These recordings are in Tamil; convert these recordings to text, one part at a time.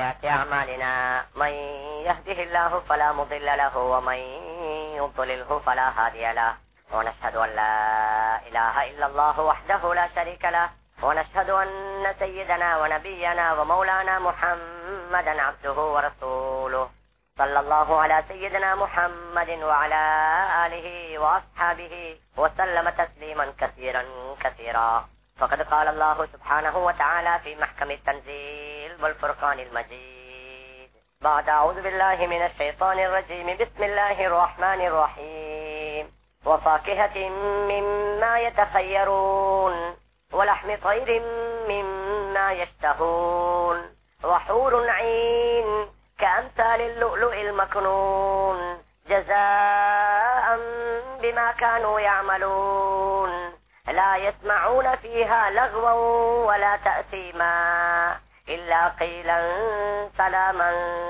سيئات أعمالنا من يهده الله فلا مضل له ومن يضلله فلا هادي له ونشهد أن لا إله إلا الله وحده لا شريك له ونشهد أن سيدنا ونبينا ومولانا محمدا عبده ورسوله صلى الله على سيدنا محمد وعلى آله وأصحابه وسلم تسليما كثيرا كثيرا فقد قال الله سبحانه وتعالى في محكم التنزيل والفرقان المجيد بعد أعوذ بالله من الشيطان الرجيم بسم الله الرحمن الرحيم وفاكهة مما يتخيرون ولحم طير مما يشتهون وحور عين كأمثال اللؤلؤ المكنون جزاء بما كانوا يعملون لا يسمعون فيها لغوا ولا تأثيما إلا قيلا سلاما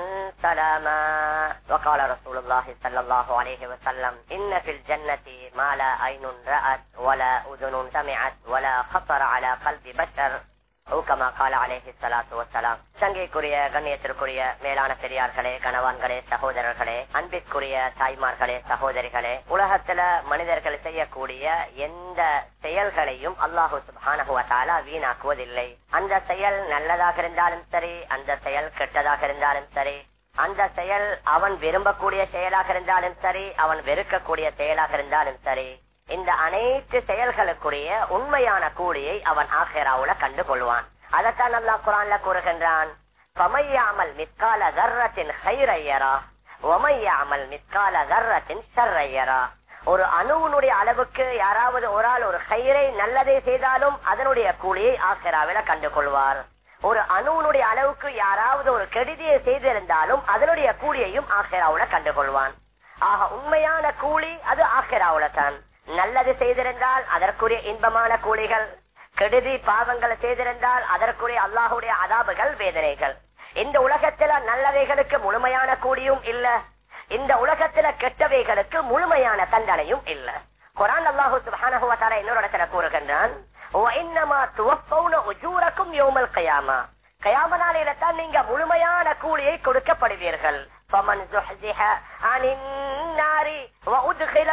سلاما وقال رسول الله صلى الله عليه وسلم إن في الجنة ما لا عين رأت ولا أذن سمعت ولا خطر على قلب بشر ஊக்கமா கால அலேஹி சலாத்து வசலாம் சங்கைக்குரிய கண்ணியத்திற்குரிய மேலான பெரியார்களே கணவான்களே சகோதரர்களே அன்பிற்குரிய தாய்மார்களே சகோதரிகளே உலகத்துல மனிதர்கள் செய்யக்கூடிய எந்த செயல்களையும் அல்லாஹு சுபானகுவத்தாலா வீணாக்குவதில்லை அந்த செயல் நல்லதாக இருந்தாலும் சரி அந்த செயல் கெட்டதாக இருந்தாலும் சரி அந்த செயல் அவன் விரும்பக்கூடிய செயலாக இருந்தாலும் சரி அவன் வெறுக்கக்கூடிய செயலாக இருந்தாலும் சரி இந்த அனைத்து செயல்களுக்குரிய உண்மையான கூலியை அவன் ஆஹேராவுல கண்டு கொள்வான் அதைத்தான் அல்லா குரான்ல கூறுகின்றான் பமையாமல் மித்கால கர்ரத்தின் ஹைரையரா ஒமையாமல் மித்கால கர்ரத்தின் ஷர்ரையரா ஒரு அணுவனுடைய அளவுக்கு யாராவது ஒரு ஆள் ஒரு ஹைரை நல்லதை செய்தாலும் அதனுடைய கூலியை ஆஹேராவில கண்டு கொள்வார் ஒரு அணுவனுடைய அளவுக்கு யாராவது ஒரு கெடுதியை செய்திருந்தாலும் அதனுடைய கூலியையும் ஆஹேராவுல கண்டுகொள்வான் ஆக உண்மையான கூலி அது ஆஹேராவுல தான் நல்லது செய்திருந்தால் அதற்குரிய இன்பமான கூலிகள் கெடுதி பாவங்களை செய்திருந்தால் அதற்குரிய அல்லாஹுடைய அதாபுகள் வேதனைகள் இந்த உலகத்துல நல்லவைகளுக்கு முழுமையான கூலியும் இல்ல இந்த உலகத்துல கெட்டவைகளுக்கு முழுமையான தண்டனையும் இல்ல குரான் அல்லாஹு சுபானகுவத்தால இன்னொரு இடத்துல கூறுகின்றான் கயாமனாலையில தான் நீங்க முழுமையான கூலியை கொடுக்கப்படுவீர்கள் فمن زحزح عن النار وادخل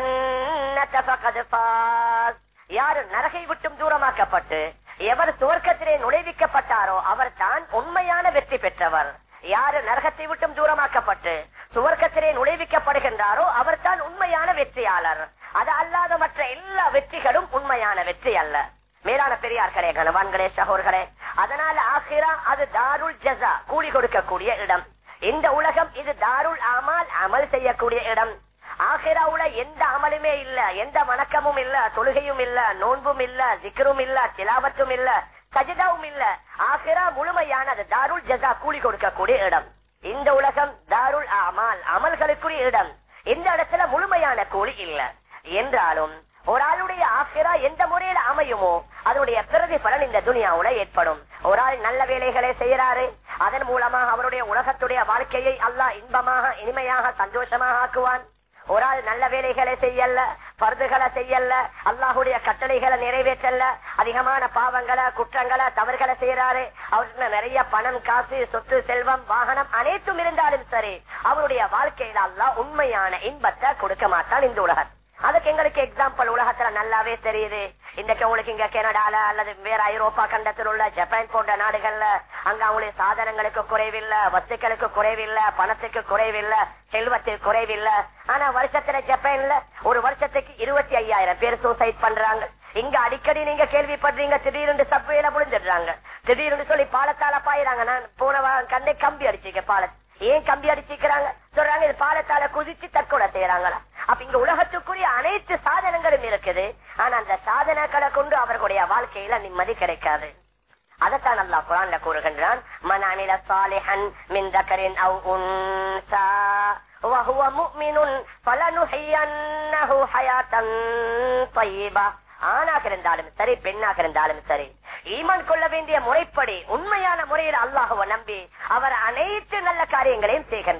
الجنة فقد فاز யார் நரகை விட்டும் தூரமாக்கப்பட்டு எவர் சுவர்க்கத்திலே நுழைவிக்கப்பட்டாரோ அவர் தான் உண்மையான வெற்றி பெற்றவர் யாரு நரகத்தை விட்டும் தூரமாக்கப்பட்டு சுவர்க்கத்திலே நுழைவிக்கப்படுகின்றாரோ அவர் தான் உண்மையான வெற்றியாளர் அது அல்லாத மற்ற எல்லா வெற்றிகளும் உண்மையான வெற்றி அல்ல மேலான பெரியார்களே கணவான்களே சகோர்களே அதனால ஆசிரா அது தாருல் ஜசா கூலி கொடுக்கக்கூடிய இடம் இந்த உலகம் இது தாருல் அமால் அமல் செய்யக்கூடிய இடம் ஆகிராவுல எந்த அமலுமே இல்ல எந்த வணக்கமும் இல்ல தொழுகையும் இல்ல நோன்பும் இல்ல சிக்கரும் இல்ல திலாவத்தும் இல்ல சஜிதாவும் இல்ல ஆகிரா முழுமையான அது தாருல் ஜசா கூலி கொடுக்கக்கூடிய இடம் இந்த உலகம் தாருல் அமால் அமல்களுக்குரிய இடம் இந்த இடத்துல முழுமையான கூலி இல்ல என்றாலும் ஒரு ஆளுடைய ஆசிரா எந்த முறையில அமையுமோ அதனுடைய பிரதி பலன் இந்த துனியாவுல ஏற்படும் ஒரு ஆள் நல்ல வேலைகளை செய்யறாரு அதன் மூலமாக அவருடைய உலகத்துடைய வாழ்க்கையை அல்லாஹ் இன்பமாக இனிமையாக சந்தோஷமாக ஆக்குவான் ஒரு ஆள் நல்ல வேலைகளை செய்யல பருதுகளை செய்யல அல்லாஹுடைய கட்டளைகளை நிறைவேற்றல அதிகமான பாவங்களை குற்றங்களை தவறுகளை செய்யறாரு அவருக்கு நிறைய பணம் காசு சொத்து செல்வம் வாகனம் அனைத்தும் இருந்தாலும் சரி அவருடைய வாழ்க்கையில அல்லாஹ் உண்மையான இன்பத்தை கொடுக்க மாட்டான் இந்த உலகத்தை அதுக்கு எங்களுக்கு எக்ஸாம்பிள் உலகத்துல நல்லாவே தெரியுது இன்னைக்கு உங்களுக்கு இங்க கனடால அல்லது வேற ஐரோப்பா கண்டத்தில் உள்ள ஜப்பான் போன்ற நாடுகள்ல அங்க அவங்களுடைய சாதனங்களுக்கு குறைவில்லை வஸ்துக்களுக்கு குறைவில்லை பணத்துக்கு குறைவில்லை செல்வத்துக்கு குறைவில்லை ஆனா வருஷத்துல ஜப்பான்ல ஒரு வருஷத்துக்கு இருபத்தி ஐயாயிரம் பேர் சூசைட் பண்றாங்க இங்க அடிக்கடி நீங்க கேள்விப்படுறீங்க திடீர்னு சப்வேல புரிஞ்சிடுறாங்க திடீர்னு சொல்லி பாலத்தால பாயிறாங்க நான் போன வாரம் கண்டே கம்பி அடிச்சிருக்கேன் பாலத்தை ஏன் கம்பி அடிச்சிக்கிறாங்க சொல்றாங்க இது பாலத்தால குதிச்சு தற்கொலை செய்யறாங்களா அப்ப இங்க உலகத்துக்குரிய அனைத்து சாதனங்களும் இருக்குது ஆனா அந்த சாதனங்களை கொண்டு அவர்களுடைய வாழ்க்கையில நிம்மதி கிடைக்காது அதத்தான் அல்லா குரான்ல கூறுகின்றான் மனானில சாலிஹன் மின் தக்கரின் அவ் உன்சா وهو مؤمن فلنحيينه حياة طيبة ஆணாக இருந்தாலும் சரி பெண்ணாக இருந்தாலும் சரி ஈமான் கொள்ள வேண்டிய முறைப்படி உண்மையான முறையில் அல்லாஹுவ நம்பி அவர் அனைத்து நல்ல காரியங்களையும் செய்கின்றார்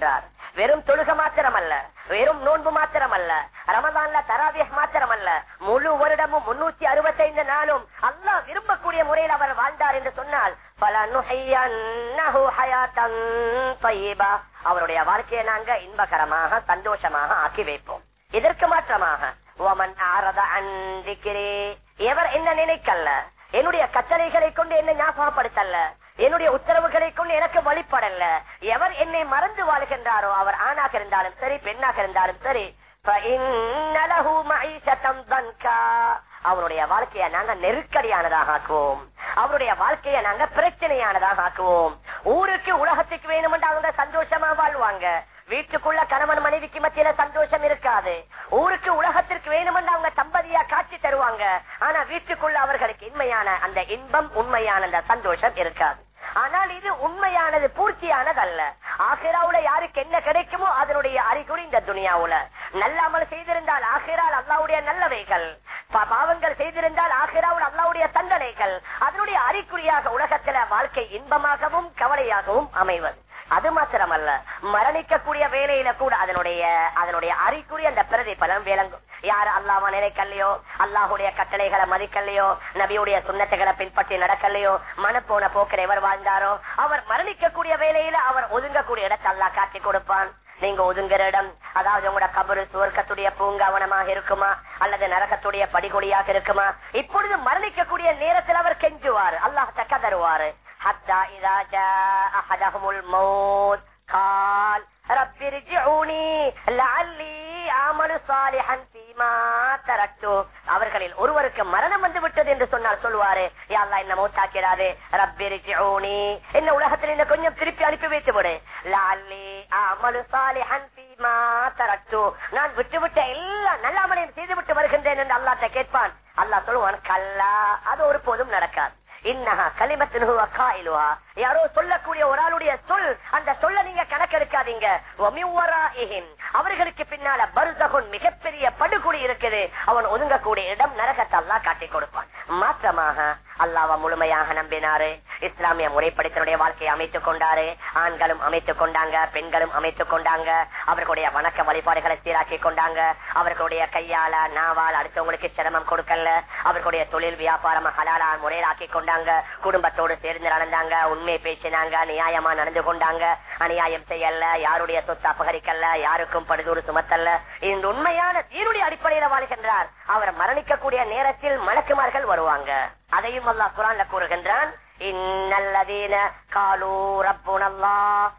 வெறும் தொழுக மாத்திரமல்ல வெறும் நோன்பு மாத்திரமல்ல ரமதான்ல தராவிய மாத்திரமல்ல முழு வருடமும் முன்னூத்தி அறுபத்தைந்து நாளும் அல்லாஹ் விரும்பக்கூடிய முறையில் அவர் வாழ்ந்தார் என்று சொன்னால் فَلَنُحْيِيَنَّهُ حَيَاةً طَيِّبَةً. அவருடைய வாழ்க்கையை நாங்க இன்பகரமாக சந்தோஷமாக ஆக்கி வைப்போம் இதற்கு மாற்றமாக وَمَنْ أَعْرَضَ عَنْ ذِكْرِي. எவர் என்ன நினைக்கல்ல என்னுடைய கட்டளைகளை கொண்டு என்னை ஞாபகப்படுத்தல்ல என்னுடைய உத்தரவுகளை கொண்டு எனக்கு வழிபடல்ல எவர் என்னை மறந்து வாழ்கின்றாரோ அவர் ஆணாக இருந்தாலும் சரி பெண்ணாக இருந்தாலும் சரி فَإِنَّ لَهُ مَعِيشَةً ضَنْكًا. அவருடைய வாழ்க்கையை நாங்க நெருக்கடியானதாக ஆக்குவோம் அவருடைய வாழ்க்கையை நாங்க பிரச்சனையானதாக ஆக்குவோம் ஊருக்கு உலகத்துக்கு வேணுமென்று அவங்க சந்தோஷமா வாழ்வாங்க வீட்டுக்குள்ள கணவன் மனைவிக்கு மத்தியில சந்தோஷம் இருக்காது ஊருக்கு உலகத்திற்கு வேணுமென்று அவங்க தம்பதியா காட்சி தருவாங்க ஆனா வீட்டுக்குள்ள அவர்களுக்கு இன்மையான அந்த இன்பம் உண்மையான அந்த சந்தோஷம் இருக்காது ஆனால் இது உண்மையானது பூர்த்தியானது அல்ல ஆகிராவுல யாருக்கு என்ன கிடைக்குமோ அதனுடைய அறிகுறி இந்த துனியாவுல நல்லாமல் செய்திருந்தால் ஆகிரால் அல்லாவுடைய நல்லவைகள் பா- பாவங்கள் செய்திருந்தால் ஆகிராவுல் அல்லாவுடைய தண்டனைகள் அதனுடைய அறிகுறியாக உலகத்துல வாழ்க்கை இன்பமாகவும் கவலையாகவும் அமைவது அது மாத்திரமல்ல மரணிக்கக்கூடிய வேலையில கூட அதனுடைய அதனுடைய அறிகுறி அந்த பிரதிபலன் விளங்கும் யார் அல்லாம நினைக்கலையோ அல்லாஹுடைய கட்டளைகளை மதிக்கலையோ நபியுடைய சுண்ணத்துகளை பின்பற்றி நடக்கலையோ மனப்போன போக்கில் எவர் வாழ்ந்தாரோ அவர் மரணிக்கக்கூடிய வேலையில அவர் ஒதுங்கக்கூடிய இடத்தை அல்லாஹ் காட்டி கொடுப்பான் நீங்க ஒதுங்குற இடம் அதாவது உங்களோட கபரு சுவர்க்கத்துடைய பூங்காவனமாக இருக்குமா அல்லது நரகத்துடைய படிகொடியாக இருக்குமா இப்பொழுது மரணிக்கக்கூடிய நேரத்தில் அவர் கெஞ்சுவார் அல்லாஹ் கதருவாரு حتى إذا جاء أحدهم الموت قال رب ارجعوني لعلي أعمل صالحا فيما تركت அவர்களில் ஒருவருக்கு மரணம் வந்து விட்டது என்று சொன்னால் சொல்லுவாரு யா அல்லாஹ் என்ன மௌத்தாக்கிறாரு ரப்பி ரிஜிஊனி என்ன உலகத்தில் என்ன கொஞ்சம் திருப்பி அனுப்பி வைத்து விடு லஅல்லி அமலு சாலிஹன் ஃபீமா தரக்து நான் விட்டுவிட்ட எல்லா நல்லாமலையும் செய்து விட்டு வருகின்றேன் என்று அல்லாஹ்ட்ட கேட்பான் அல்லாஹ் சொல்லுவான் கல்லா அது ஒருபோதும் நடக்காது இன்னஹா கலிமத்தின் ஹுவ காயிலுஹா. யாரோ சொல்லக்கூடிய ஒரு ஆளுடைய சொல் அந்த சொல்ல நீங்க கணக்கெடுக்காதீங்க வமின் வராஇஹிம். அவர்களுக்கு பின்னால பர்சகுன் மிகப்பெரிய படுகொலி இருக்குது அவன் ஒதுங்கக்கூடிய இடம் நரகத்தை அல்லாஹ் காட்டிக் கொடுப்பான் மாற்றமாக அல்லாஹ்வை முழுமையாக நம்பினாரு இஸ்லாமிய முறைப்படித்தனுடைய வாழ்க்கையை அமைத்துக் கொண்டாரு ஆண்களும் அமைத்துக் கொண்டாங்க பெண்களும் அமைத்துக் கொண்டாங்க அவர்களுடைய வணக்க வழிபாடுகளை சீராக்கி கொண்டாங்க அவர்களுடைய கையால நாவால் அடுத்தவங்களுக்கு சிரமம் கொடுக்கல அவர்களுடைய தொழில் வியாபாரம் ஹலாலா முறையில் ஆக்கி கொண்டாங்க குடும்பத்தோடு சேர்ந்து நடந்தாங்க உண்மை பேசினாங்க நியாயமா நடந்து கொண்டாங்க அநியாயம் செய்யல யாருடைய சொத்து அபகரிக்கல யாருக்கும் படுதூறு சுமத்தல்ல இந்த உண்மையான தீருடைய அடிப்படையில வாழ்கின்றார் அவர் மரணிக்கக்கூடிய நேரத்தில் மலக்குமார்கள் வருவாங்க அதையும் அல்லாஹ் குரான்ல கூறுகின்றான் இன்னல்லதீன காலு ரப்புனல்லா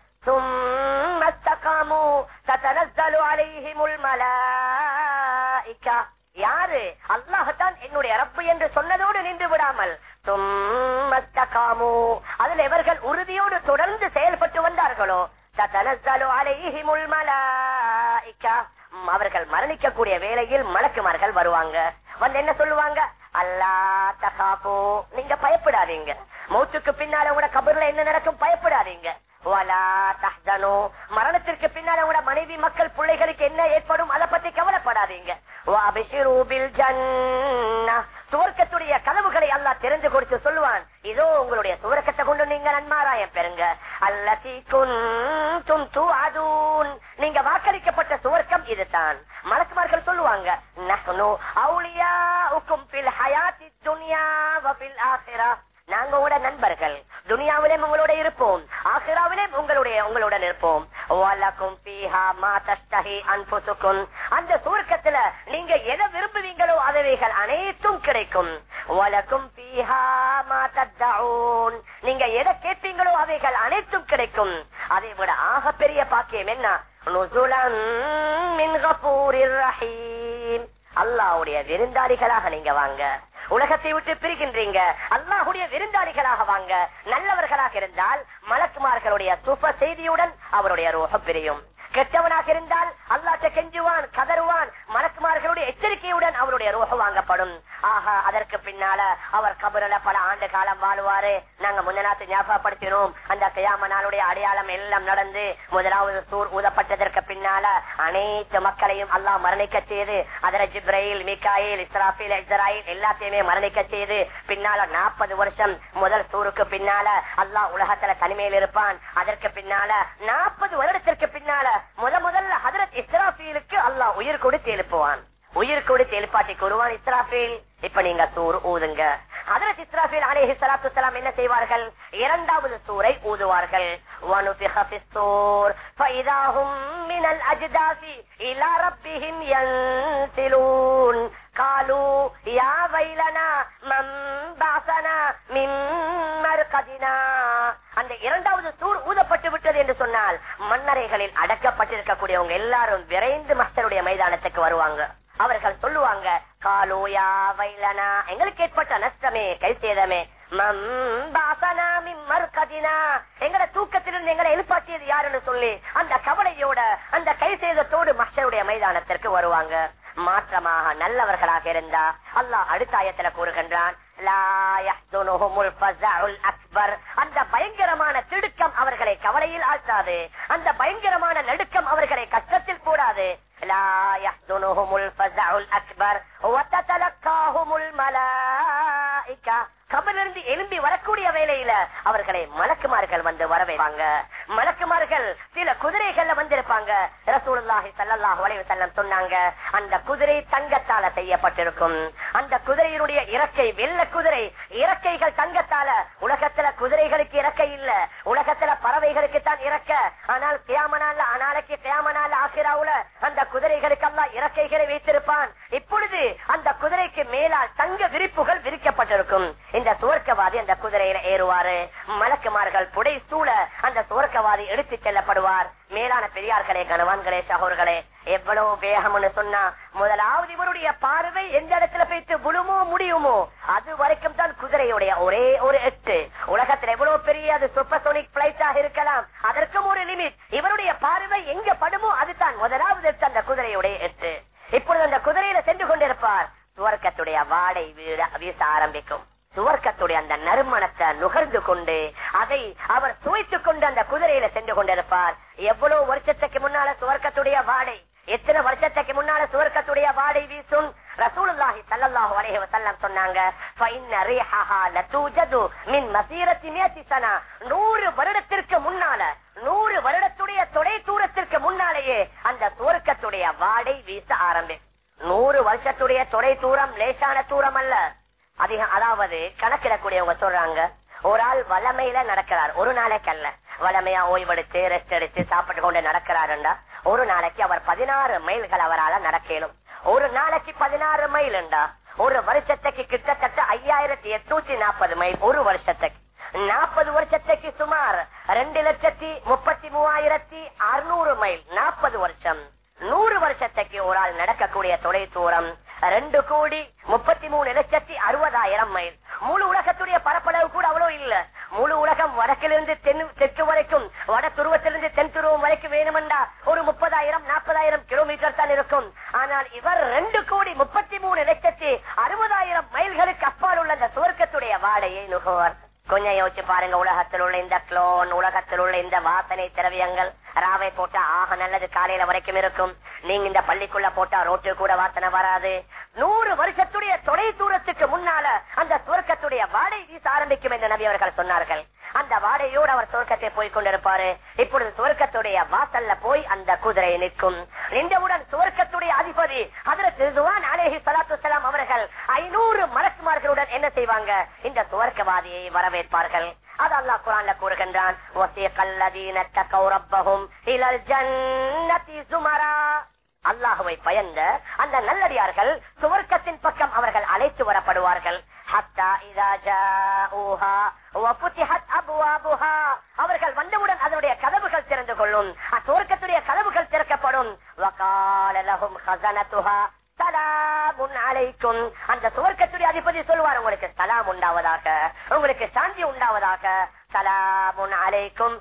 ثم استقاموا تتنزل عليهم الملائكة யாரு அல்லாஹத்தான் என்னுடைய ரப்பு என்று சொன்னதோடு நின்று விடாமல் சும்மஸ்தகாமு அதில் எவர்கள் உறுதியோடு தொடர்ந்து செயல்பட்டு வந்தார்களோ தத்தனஸ்ஸலு அலைஹிமுல் மலாயிக்கா ம், அவர்கள் மரணிக்கக்கூடிய வேளையில் மலக்குமார்கள் வருவாங்க வந்து என்ன சொல்லுவாங்க அல்லா தகாபோ நீங்க பயப்படாதீங்க மௌத்துக்கு பின்னால உங்களோட கபர்ல என்ன நடக்கும் பயப்படாதீங்க வலா தஹ்தனு. மரணத்திற்கு பின்னால உங்களோட மனைவி மக்கள் பிள்ளைகளுக்கு என்ன ஏற்படும் அதை பத்தி கவலைப்படாதீங்க வஅபிஷிரு பில் ஜன்னah. சுவர்க்கத்துடைய கதவுகளை அல்லாஹ் திறந்து கொடுத்து சொல்லுவான் இதோ உங்களுடைய சுவர்க்கத்தை கொண்டு நீங்க நன்மாராயம் பெறுங்க அல்லதி குன்தும் துஅதூன் நீங்க வாக்களிக்கப்பட்ட சுவர்க்கம் இதுதான் மலக்குமார்கள் சொல்லுவாங்க நஹ்னு அவுலியாஉக்கும் ஃபில் ஹயாத்தி துன்யா வ ஃபில் ஆখিরাহ நாங்க உங்களோட நண்பர்கள் துனியாவிலே உங்களோட இருப்போம் ஆசிராவிலே உங்களுடைய உங்களுடன் இருப்போம் வலக்கும் ஃபீஹா மா தஸ்தஹி அன்ஃபுசுக்கும் அந்த சுவர்க்கத்துல நீங்க எதை விரும்புவீங்களோ அதுவைகள் அனைத்தும் கிடைக்கும் வலக்கும் ஃபீஹா மா தத்தஊன் நீங்க எதை கேட்பீங்களோ அவைகள் அனைத்தும் கிடைக்கும் அதை விட ஆக பெரிய பாக்கியம் என்ன நுசுலன் மின் கபூரிர் ரஹீம் அல்லாஹ்வுடைய விருந்தாளிகளாக நீங்க வாங்க உலகத்தை விட்டு பிரிக்கின்றீங்க அல்லாஹுடைய விருந்தாளிகளாக வாங்க நல்லவர்களாக இருந்தால் மலக்குமார்களுடைய சுப செய்தியுடன் அவருடைய ரோக பிரியும் கெட்டவனாக இருந்தால் அல்லாட்ட கெஞ்சுவான் கதறுவான் மலக்குமார்களுடைய எச்சரிக்கையுடன் அவருடைய ரோக வாங்கப்படும் ஆஹா அதற்கு பின்னால அவர் கபருல பல ஆண்டு காலம் வாழுவாரு நாங்க முன்னநாத்து ஞாபகப்படுத்தினோம் அந்த கயாம நாளுடைய அடையாளம் எல்லாம் நடந்து முதலாவது சூர் ஊதப்பட்டதற்கு பின்னால அனைத்து மக்களையும் அல்லாஹ் மரணிக்க செய்து அதர ஜிப்ரையில் மிகாயில் இஸ்ராஃபில் இஸ்ராயில் எல்லாத்தையுமே மரணிக்க செய்து பின்னால நாற்பது வருஷம் முதல் சூருக்கு பின்னால அல்லாஹ் உலகத்துல தனிமையில் இருப்பான் அதற்கு பின்னால நாற்பது வருடத்திற்கு பின்னால முத முதல்ல ஹதரத் இஸ்ராஃபீலுக்கு அல்லாஹ் உயிர் கொடுத்து எழுப்புவான் உயிர் கொடுத்து எழுப்பாட்டி கூறுவான் இஸ்ராஃபீல் இப்ப நீங்க சூர் ஊதுங்க ஹதரத் இஸ்ராஃபீல் அலைஹி ஸலாத்து வஸலாம் என்ன செய்வார்கள் இரண்டாவது சூரை ஊதுவார்கள் வனுஃபிஹ ஃபிஸ்ஸூர் ஃபஇதா ஹும் மினல் அஜ்தாசி இலா ரப்பிஹிம் யன்சிலூன் قالوا يا ويلنا من بعثنا من مرقدنا அந்த இரண்டாவது சூர் ஊதப்பட்டு விட்டது என்று சொன்னால் மன்னரைகளில் அடக்கப்பட்டிருக்கக்கூடியவங்க எல்லாரும் விரைந்து மஸ்தருடைய மைதானத்துக்கு வருவாங்க அவர்கள் சொல்லுவாங்க காலோயா வைலனா எங்களுக்கு ஏற்பட்ட நஷ்டமே கை சேதமே எங்கட தூக்கத்திலிருந்து எங்களை எழுப்பாற்றியது யாருன்னு சொல்லி அந்த கவலையோட அந்த கை சேதத்தோடு மஸ்டருடைய மைதானத்திற்கு வருவாங்க மாற்றமாக நல்லவர்களாக இருந்தா அல்லாஹ் அடுத்த ஆயத்துல கூறுகின்றான் அந்த பயங்கரமான திடுக்கம் அவர்களை கவலையில் ஆழ்த்தாது அந்த பயங்கரமான நடுக்கம் அவர்களை கஷ்டத்தில் கூடாது لا يحزنهم الفزع الأكبر وتتلقاهم الملائكة கபிலிருந்து எழும்பி வரக்கூடிய வேலையில அவர்களை மலக்குமார்கள் வந்து வரவேற்பாங்க மலக்குமார்கள் சில குதிரைகள்ல வந்திருப்பாங்க ரசூலுல்லாஹி ஸல்லல்லாஹு அலைஹி வஸல்லம் சொன்னாங்க அந்த குதிரை தங்கத்தால செய்யப்பட்டிருக்கும் அந்த குதிரையினுடைய இறக்கை வெள்ள குதிரை இறக்கைகள் தங்கத்தால உலகத்துல குதிரைகளுக்கு இறக்கை இல்ல உலகத்துல பறவைகளுக்கு தான் இறக்க ஆனால் கியாமனால அனாலைக்கு கியாமனால ஆசிராவுல அந்த குதிரைகளுக்கு எல்லாம் இறக்கைகளை வைத்திருப்பான் இப்பொழுது அந்த குதிரைக்கு மேலால் தங்க விரிப்புகள் விரிக்கப்பட்டிருக்கும் இந்த சுவர்க்கவாதி அந்த குதிரையில ஏறுவாரு மலக்குமார்கள் புடை சூழ அந்த சுவர்க்கவாதி எடுத்து செல்லப்படுவார் மேலான பெரியார்களே கணவான்களே சகோர்களே எவ்வளவு வேகம்னு சொன்னா முதலாவது இவருடைய பார்வை எந்த இடத்துல போயிட்டு விழுமோ முடியுமோ அது வரைக்கும் தான் குதிரையுடைய ஒரே ஒரு எட்டு உலகத்துல எவ்வளவு பெரிய அது சூப்பர்சோனிக் பிளைட்டாக இருக்கலாம் அதற்கும் ஒரு லிமிட் இவருடைய பார்வை எங்க படுமோ அதுதான் முதலாவது எட்டு அந்த குதிரையுடைய எட்டு இப்பொழுது அந்த குதிரையில சென்று கொண்டிருப்பார் சுவர்க்கத்துடைய வாடை வீட வீச ஆரம்பிக்கும் சுவர்க்கத்துடைய அந்த நறுமணத்தை நுகர்ந்து கொண்டு அதை அவர் சுவைத்துக் கொண்டு அந்த குதிரையில சென்று கொண்டிருப்பார் எவ்வளவு வருஷத்துக்கு முன்னால சுவர்க்கத்துடைய வாடை எத்தனை வருஷத்துக்கு முன்னால சுவர்க்கத்துடைய வாடை வீசும் ரசூலுல்லாஹி ஸல்லல்லாஹு அலைஹி வஸல்லம் சொன்னாங்க ஃபைன்ன ரீஹஹா லதூஜது மின் மஸீரத்தி மியத்தி சனா 100 வருடத்திற்கு முன்னால 100 வருடத்துடைய தொலை தூரத்திற்கு முன்னாலேயே அந்த சுவர்க்கத்துடைய வாடை வீச ஆரம்பிக்கும் நூறு வருஷத்துடைய தொலை தூரம் லேசான தூரம் அல்ல அதிகம் அதாவது கணக்கிடக்கூடியவங்க சொல்றாங்க ஒரு ஆள் வளமையில நடக்கிறார் ஒரு நாளைக்கு அல்ல வளமையா ஓய்வெடுத்து ரெஸ்ட் எடுத்து சாப்பிட்டு கொண்டு நடக்கிறாருண்டா ஒரு நாளைக்கு அவர் பதினாறு மைல்கள் அவரால் நடக்கலும் ஒரு நாளைக்கு பதினாறு மைல்ண்டா ஒரு வருஷத்துக்கு கிட்டத்தட்ட ஐயாயிரத்தி எட்நூத்தி நாற்பது மைல் ஒரு வருஷத்துக்கு நாற்பது வருஷத்துக்கு சுமார் ரெண்டு லட்சத்தி முப்பத்தி மூவாயிரத்தி அறுநூறு மைல் நாற்பது வருஷம் நூறு வருஷத்துக்கு ஒரு ஆள் நடக்கக்கூடிய தொலை தூரம் ரெண்டு கோடி முப்பத்தி மூணு லட்சத்தி அறுபதாயிரம் மைல் முழு உலகத்துடைய பரப்பளவு கூட அவ்வளவு இல்ல முழு உலகம் வடக்கிலிருந்து தென் தெற்கு வரைக்கும் வட துருவத்திலிருந்து தென் துருவம் வரைக்கும் வேணுமெண்டா ஒரு முப்பதாயிரம் நாற்பதாயிரம் கிலோமீட்டர் தான் இருக்கும் ஆனால் இவர் ரெண்டு கோடி முப்பத்தி மூணு லட்சத்தி அறுபதாயிரம் மைல்களுக்கு அப்பால் உள்ள அந்த சுவர்க்கத்துடைய வாடையை நுகர்வார் கொஞ்சம் யோசிச்சு பாருங்க உலகத்தில் உள்ள இந்த குளோன் உலகத்தில் உள்ள இந்த வாசனை திரவியங்கள் ராவை போட்டா ஆக நல்லது காலையில வரைக்கும் இருக்கும் நீங்க இந்த பள்ளிக்குள்ள போட்டா ரோட்டு கூட வாசனை வராது நூறு வருஷத்துடைய தொலை தூரத்துக்கு முன்னால அந்த சுவர்க்கத்துடைய வாடை வீச ஆரம்பிக்கும் என்று நபி அவர்கள் சொன்னார்கள் அந்த வாடையோடு அவர் சுவர்க்கத்தை போய் கொண்டிருப்பாரு இப்பொழுது சுவர்க்கத்துடைய வாசல்ல போய் அந்த குதிரை நிற்கும் நின்றவுடன் சுவர்க்கத்துடைய அதிபதி அதில் திருதுவான் அலேஹி சலாத்து சலாம் அவர்கள் ஐநூறு மலக்குமார்களுடன் என்ன செய்வாங்க இந்த சுவர்க்கவாதியை வரவேற்பார்கள் அது அல்லாஹ் குரான்ல கூறுகின்றான் அல்லாஹுவை பயந்த அந்த நல்லடியார்கள் சுவர்க்கத்தின் பக்கம் அவர்கள் அழைத்து வரப்படுவார்கள் அவர்கள் வந்தவுடன் அதனுடைய கதவுகள் திறந்து கொள்ளும் அச்சுவர்க்கத்துடைய கதவுகள் திறக்கப்படும் அழைக்கும் அந்த சுவர்க்கத்துடைய அதிபதி சொல்வார் உங்களுக்கு சலாம் உண்டாவதாக உங்களுக்கு சாந்தி உண்டாவதாக சலாமுன் அலைக்கும்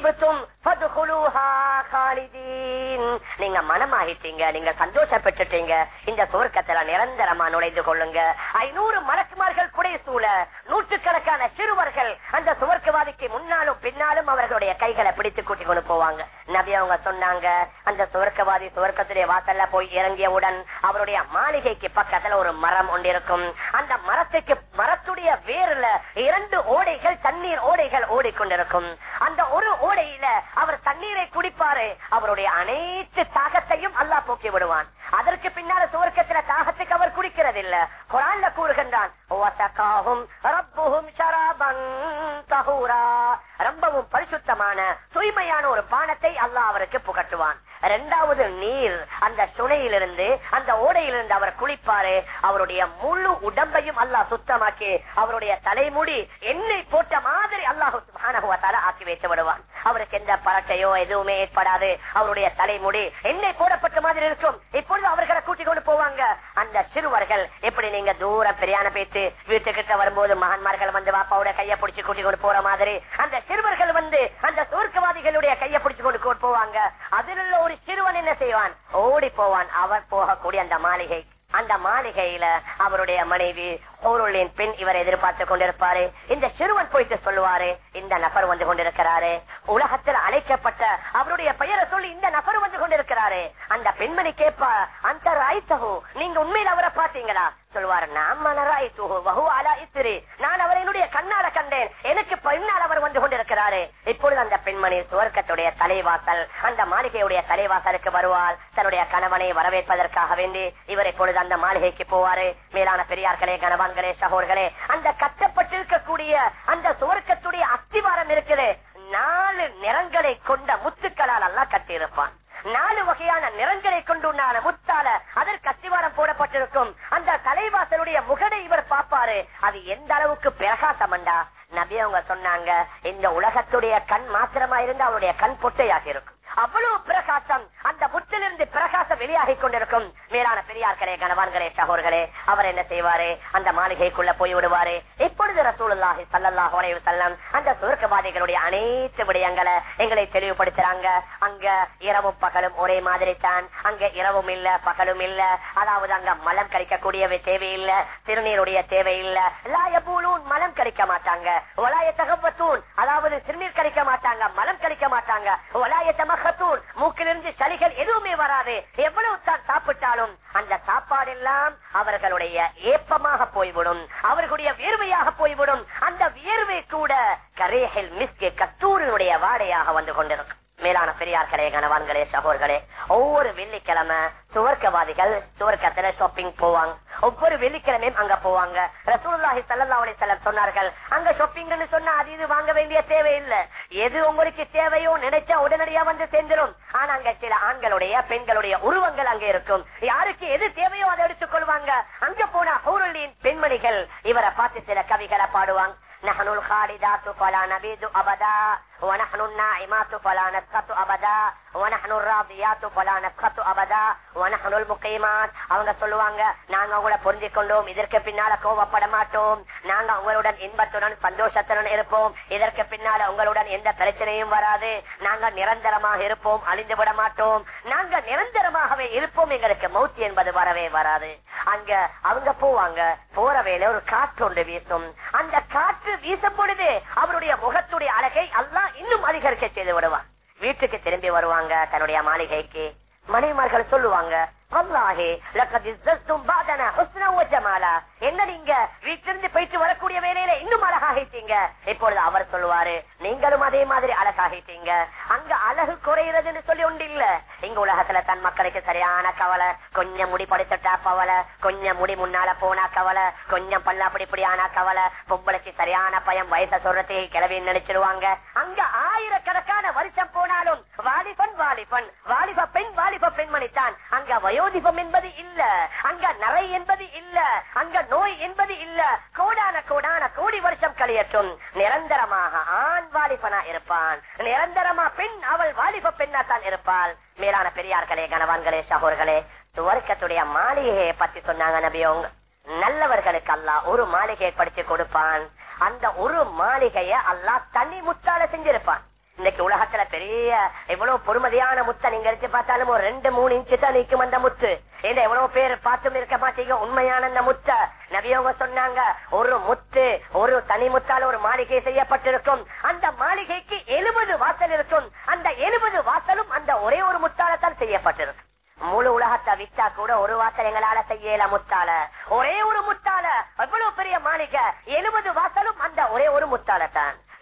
நீங்க மனமாகிட்டீங்க நீங்க சந்தோஷப்பட்டுட்டீங்க இந்த சுவர்க்கத்துல நிரந்தரமா நுழைந்து கொள்ளுங்க ஐநூறு மலக்குமார்கள் குடை சூழ நூற்றுக்கணக்கான சிறுவர்கள் அந்த சுவர்க்கவாதிக்கு முன்னாலும் பின்னாலும் அவர்களுடைய கைகளை பிடித்து கூட்டி கொண்டு போவாங்க நபி அவங்க சொன்னாங்க அந்த சுவர்க்கவாதி சுவர்க்கத்துடைய வாசல்ல போய் இறங்கியவுடன் அவருடைய மாளிகைக்கு பக்கத்துல ஒரு மரம் ஒன்றிருக்கும் அந்த மரத்துக்கு மரத்துடைய வேர்ல இரண்டு ஓடைகள் தண்ணீர் ஓடைகள் ஓடிக்கொண்டிருக்கும் அந்த ஒரு ஓடையில அவர் தண்ணீரை குடிப்பாரு அவருடைய அனைத்து தாகத்தையும் அல்லாஹ் போக்கி விடுவான் அதற்கு பின்னால சுவர்க்கத்துல தாகத்துக்கு அவர் குடிக்கிறதில்ல குரான்ல கூறுகின்றான் "வசகாஹும் ரப்புஹும் ஷராபன் தஹூரா." ரொம்பவும் பரிசுத்தமான தூய்மையான ஒரு பானத்தை அல்லாஹ் அவருக்கு புகட்டுவான் இரண்டாவது நீர் அந்த சுனையிலிருந்து அந்த ஓடையிலிருந்து அவர் குளிப்பாரு அவருடைய முழு உடம்பையும் அல்லாஹ் சுத்தமாக்கி அவருடைய தலைமுடி எண்ணெய் போட்ட மாதிரி அல்லாஹ் சுப்ஹானஹு வ தஆலா ஆக்கி வைத்து விடுவான் அவருக்கு எந்த பரட்டையோ எதுவுமே ஏற்படாது அவருடைய தலைமுடி எண்ணெய் போடப்பட்ட மாதிரி இருக்கும் இப்பொழுது அவர்களை கூட்டிக் கொண்டு போவாங்க அந்த சிறுவர்கள் எப்படி நீங்க தூரம் பெரியான பேச்சு வீட்டுக்கிட்ட வரும்போது மகன்மார்கள் வந்து வாப்பாவோட கையை பிடிச்சு கூட்டிக் கொண்டு போற மாதிரி அந்த சிறுவர்கள் வந்து அந்த சுவர்க்கவாதிகளுடைய கையை பிடிச்சு கொண்டு கொண்டு போவாங்க அதில் உள்ள ஒரு சிறுவன் என்ன செய்வான் ஓடி போவான் அவர் போகக்கூடிய அந்த மாளிகை அந்த மாளிகையில அவருடைய மனைவி பொருளின் பெண் இவர் எதிர்பார்த்து கொண்டிருப்பாரு இந்த சிறுவன் போயிட்டு சொல்லுவாரு இந்த நபர் வந்து கொண்டிருக்கிறாரு உலகத்தில் அழைக்கப்பட்ட அவருடைய பெயரை சொல்லி இந்த நபர் வந்து கொண்டிருக்கிறாரு அந்த பெண்மணி கேட்பா அந்த ராய்த்தகு நீங்க உண்மையில் அவரை பாத்தீங்களா சொல்லுவாரு நான் அவரை என்னுடைய கண்ணால கண்டேன் எனக்கு பின்னால் அவர் வந்து கொண்டிருக்கிறாரு இப்பொழுது அந்த பெண்மணி சுவர்க்கத்துடைய தலைவாசல் அந்த மாளிகையுடைய தலைவாசலுக்கு வருவாள் தன்னுடைய கணவனை வரவேற்பதற்காக வேண்டி இவர் இப்பொழுது அந்த மாளிகைக்கு போவாரு மேலான பெரியார்களே கணவான்களே சகோர்களே அந்த கட்டப்பட்டிருக்கக்கூடிய அந்த சுவர்க்கத்துடைய அஸ்திவாரம் இருக்குது நாலு நிறங்களை கொண்ட முத்துக்களால் எல்லாம் கட்டியிருப்பான் நாலு வகையான நிறங்களை கொண்டு உண்டான முத்தால அதற்கு அஸ்திவாரம் போடப்பட்டிருக்கும் அந்த தலைவாசலுடைய முகடை இவர் பாப்பாரு அது எந்த அளவுக்கு பிரகாசமண்டா நபி அவங்க சொன்னாங்க இந்த உலகத்துடைய கண் மாத்திரமா இருந்து அவருடைய கண் பொட்டையாக இருக்கும் அவ்வளவு பிரகாசம் அந்த முத்திலிருந்து பிரகாசம் வெளியாகி கொண்டிருக்கும் மேலான பெரியார்களே கணவான்களே சகோர்களே அவர் என்ன செய்வாரு அந்த மாளிகைக்குள்ள போய் விடுவாரு இப்பொழுது ரசூலுல்லாஹி ஸல்லல்லாஹு அலைஹி வஸல்லம் அந்த சுவர்க்கவாதிகளுடைய அனைத்து விடயங்களை எங்களை தெளிவுபடுத்துறாங்க அங்க இரவும் பகலும் ஒரே மாதிரி தான் அங்க இரவும் இல்ல பகலும் இல்ல அதாவது அங்க மலம் கழிக்கக்கூடிய தேவையில்லை திருநீருடைய தேவையில்ல லாயபூலூன் மலம் கழிக்க மாட்டாங்க ஒலாய தகவத்தூன் அதாவது சிறுநீர் கழிக்க மாட்டாங்க மலம் கழிக்க மாட்டாங்க ஒலாய தமகத்தூன் மூக்கிலிருந்து சளிகள் எதுவுமே வராது எவ்வளவு தான் சாப்பிட்டாலும் அந்த சாப்பாடு எல்லாம் அவர்களுடைய ஏப்பமாக போய்விடும் அவர்களுடைய வியர்வையாக போய்விடும் அந்த வியர்வை கூட கரேஹில் மிஸ்கே கத்தூரினுடைய வாடையாக வந்து கொண்டிருக்கும் மேலான பெரியார்களே கணவான்களே சகோர்களே ஒவ்வொரு வெள்ளிக்கிழமை சுவர்க்கவாதிகள் சுவர்க்கத்துல ஷாப்பிங் போவாங்க ஒவ்வொரு வெள்ளிக்கிழமையும் அங்க போவாங்க ரசூலுல்லாஹி ஸல்லல்லாஹு அலைஹி வஸல்லம் சொன்னார்கள் அங்க ஷாப்பிங்னு சொன்னா அது இது வாங்க வேண்டிய தேவையில்லை எது உங்களுக்கு தேவையோ நினைச்சா உடனடியா வந்து சேர்ந்துரும் ஆனா அங்க சில ஆண்களுடைய பெண்களுடைய உருவங்கள் அங்க இருக்கும் யாருக்கு எது தேவையோ அதை எடுத்துக் கொள்வாங்க அங்க போனா ஹூருளின் பெண்மணிகள் இவரை பார்த்து சில கவிகளை பாடுவாங்க نحن الخالدات فلا نبيد أبدا ونحن الناعمات فلا نسخط أبدا ونحن الراضيات فلا نسخط أبدا ونحن المقيمات அவங்க சொல்லுவாங்க நாங்க உங்களை புரிஞ்சு கொண்டோம் இதற்கு பின்னால கோவப்பட மாட்டோம் நாங்க உங்களுடன் இன்பத்துடன் சந்தோஷத்துடன் இருப்போம் இதற்கு பின்னால உங்களுடன் எந்த பிரச்சனையும் வராது நாங்க நிரந்தரமாக இருப்போம் அழிந்து விட மாட்டோம் நாங்க நிரந்தரமாகவே இருப்போம் எங்களுக்கு மௌத்தி என்பது வரவே வராது அங்க அவங்க போவாங்க போற வேலை ஒரு காற்று ஒன்று வீசும் அந்த காற்று வீசும் பொழுது அவருடைய முகத்துடைய அழகை அல்லாஹ் இன்னும் அதிகரிக்க செய்து விடுவான் வீட்டுக்கு திரும்பி வருவாங்க தன்னுடைய மாளிகைக்கு மனைமார்கள் சொல்லுவாங்க அல்லாஹே லக்கத் இஸ்ஸத்தும் பாதனா ஹுஸ்னா வ ஜமாலா என்ன நீங்க வீட்டிலிருந்து போயிட்டு வரக்கூடிய வேலையில இன்னும் அழகாகிட்டீங்க இப்பொழுது அவர் சொல்லுவாரு நீங்களும் அதே மாதிரி அழகாகிட்டீங்க அங்க அழகு குறைகிறதுன்னு சொல்லி ஒன்று இல்ல இங்க உலகத்துல தன் மக்களுக்கு சரியான கவலை கொஞ்சம் முடி படுத்துட்டா கவலை கொஞ்சம் முடி முன்னால போனா கவலை கொஞ்சம் பல்லா அப்படி இப்படி ஆனா கவலை பொம்பளைக்கு சரியான பயம் வயச சொல்றதுக்கு கிளவின்னு நினைச்சிருவாங்க அங்க ஆயிரக்கணக்கான வருஷம் போனாலும் வாலிபன் வாலிபன் வாலிப பெண் வாலிப பெண்மணி தான் அங்க வயோதிபம் என்பது இல்ல அங்க நரை என்பது இல்ல அங்க நோய் என்பது இல்ல கோடான கோடான கோடி வருஷம் கழியட்டும் நிரந்தரமாக ஆண் வாலிபனா இருப்பான் நிரந்தரமா பெண் அவள் வாலிப பெண்ணா தான் இருப்பாள் மேலான பெரியார்களே கணவான்களே சகோர்களே துவர்க்கத்துடைய மாளிகையை பத்தி சொன்னாங்க நபியோங்க நல்லவர்களுக்கு அல்லாஹ் ஒரு மாளிகையை படிச்சு கொடுப்பான் அந்த ஒரு மாளிகைய அல்லாஹ் தனி முத்தால செஞ்சிருப்பான் இன்னைக்கு உலகத்துல பெரிய எவ்வளவு பொறுமதியான முத்தை நீங்க எடுத்து பார்த்தாலும் ஒரு ரெண்டு மூணு இன்ச்சு தான் நிற்கும் அந்த முத்து இந்த எவ்வளவு பேர் பார்த்தும் இருக்க மாட்டீங்க உண்மையான அந்த முத்த நபியவங்க சொன்னாங்க ஒரு முத்து ஒரு தனி முத்தால ஒரு மாளிகை செய்யப்பட்டிருக்கும் அந்த மாளிகைக்கு எழுபது வாசல் இருக்கும் அந்த எழுபது வாசலும் அந்த ஒரே ஒரு முத்தால தான் செய்யப்பட்டிருக்கும் முழு உலகத்தை விட்டா கூட ஒரு வாசல் எங்களால செய்யல முத்தால ஒரே ஒரு முத்தால எவ்வளவு பெரிய மாளிகை எழுபது வாசலும் அந்த ஒரே ஒரு முத்தால தான்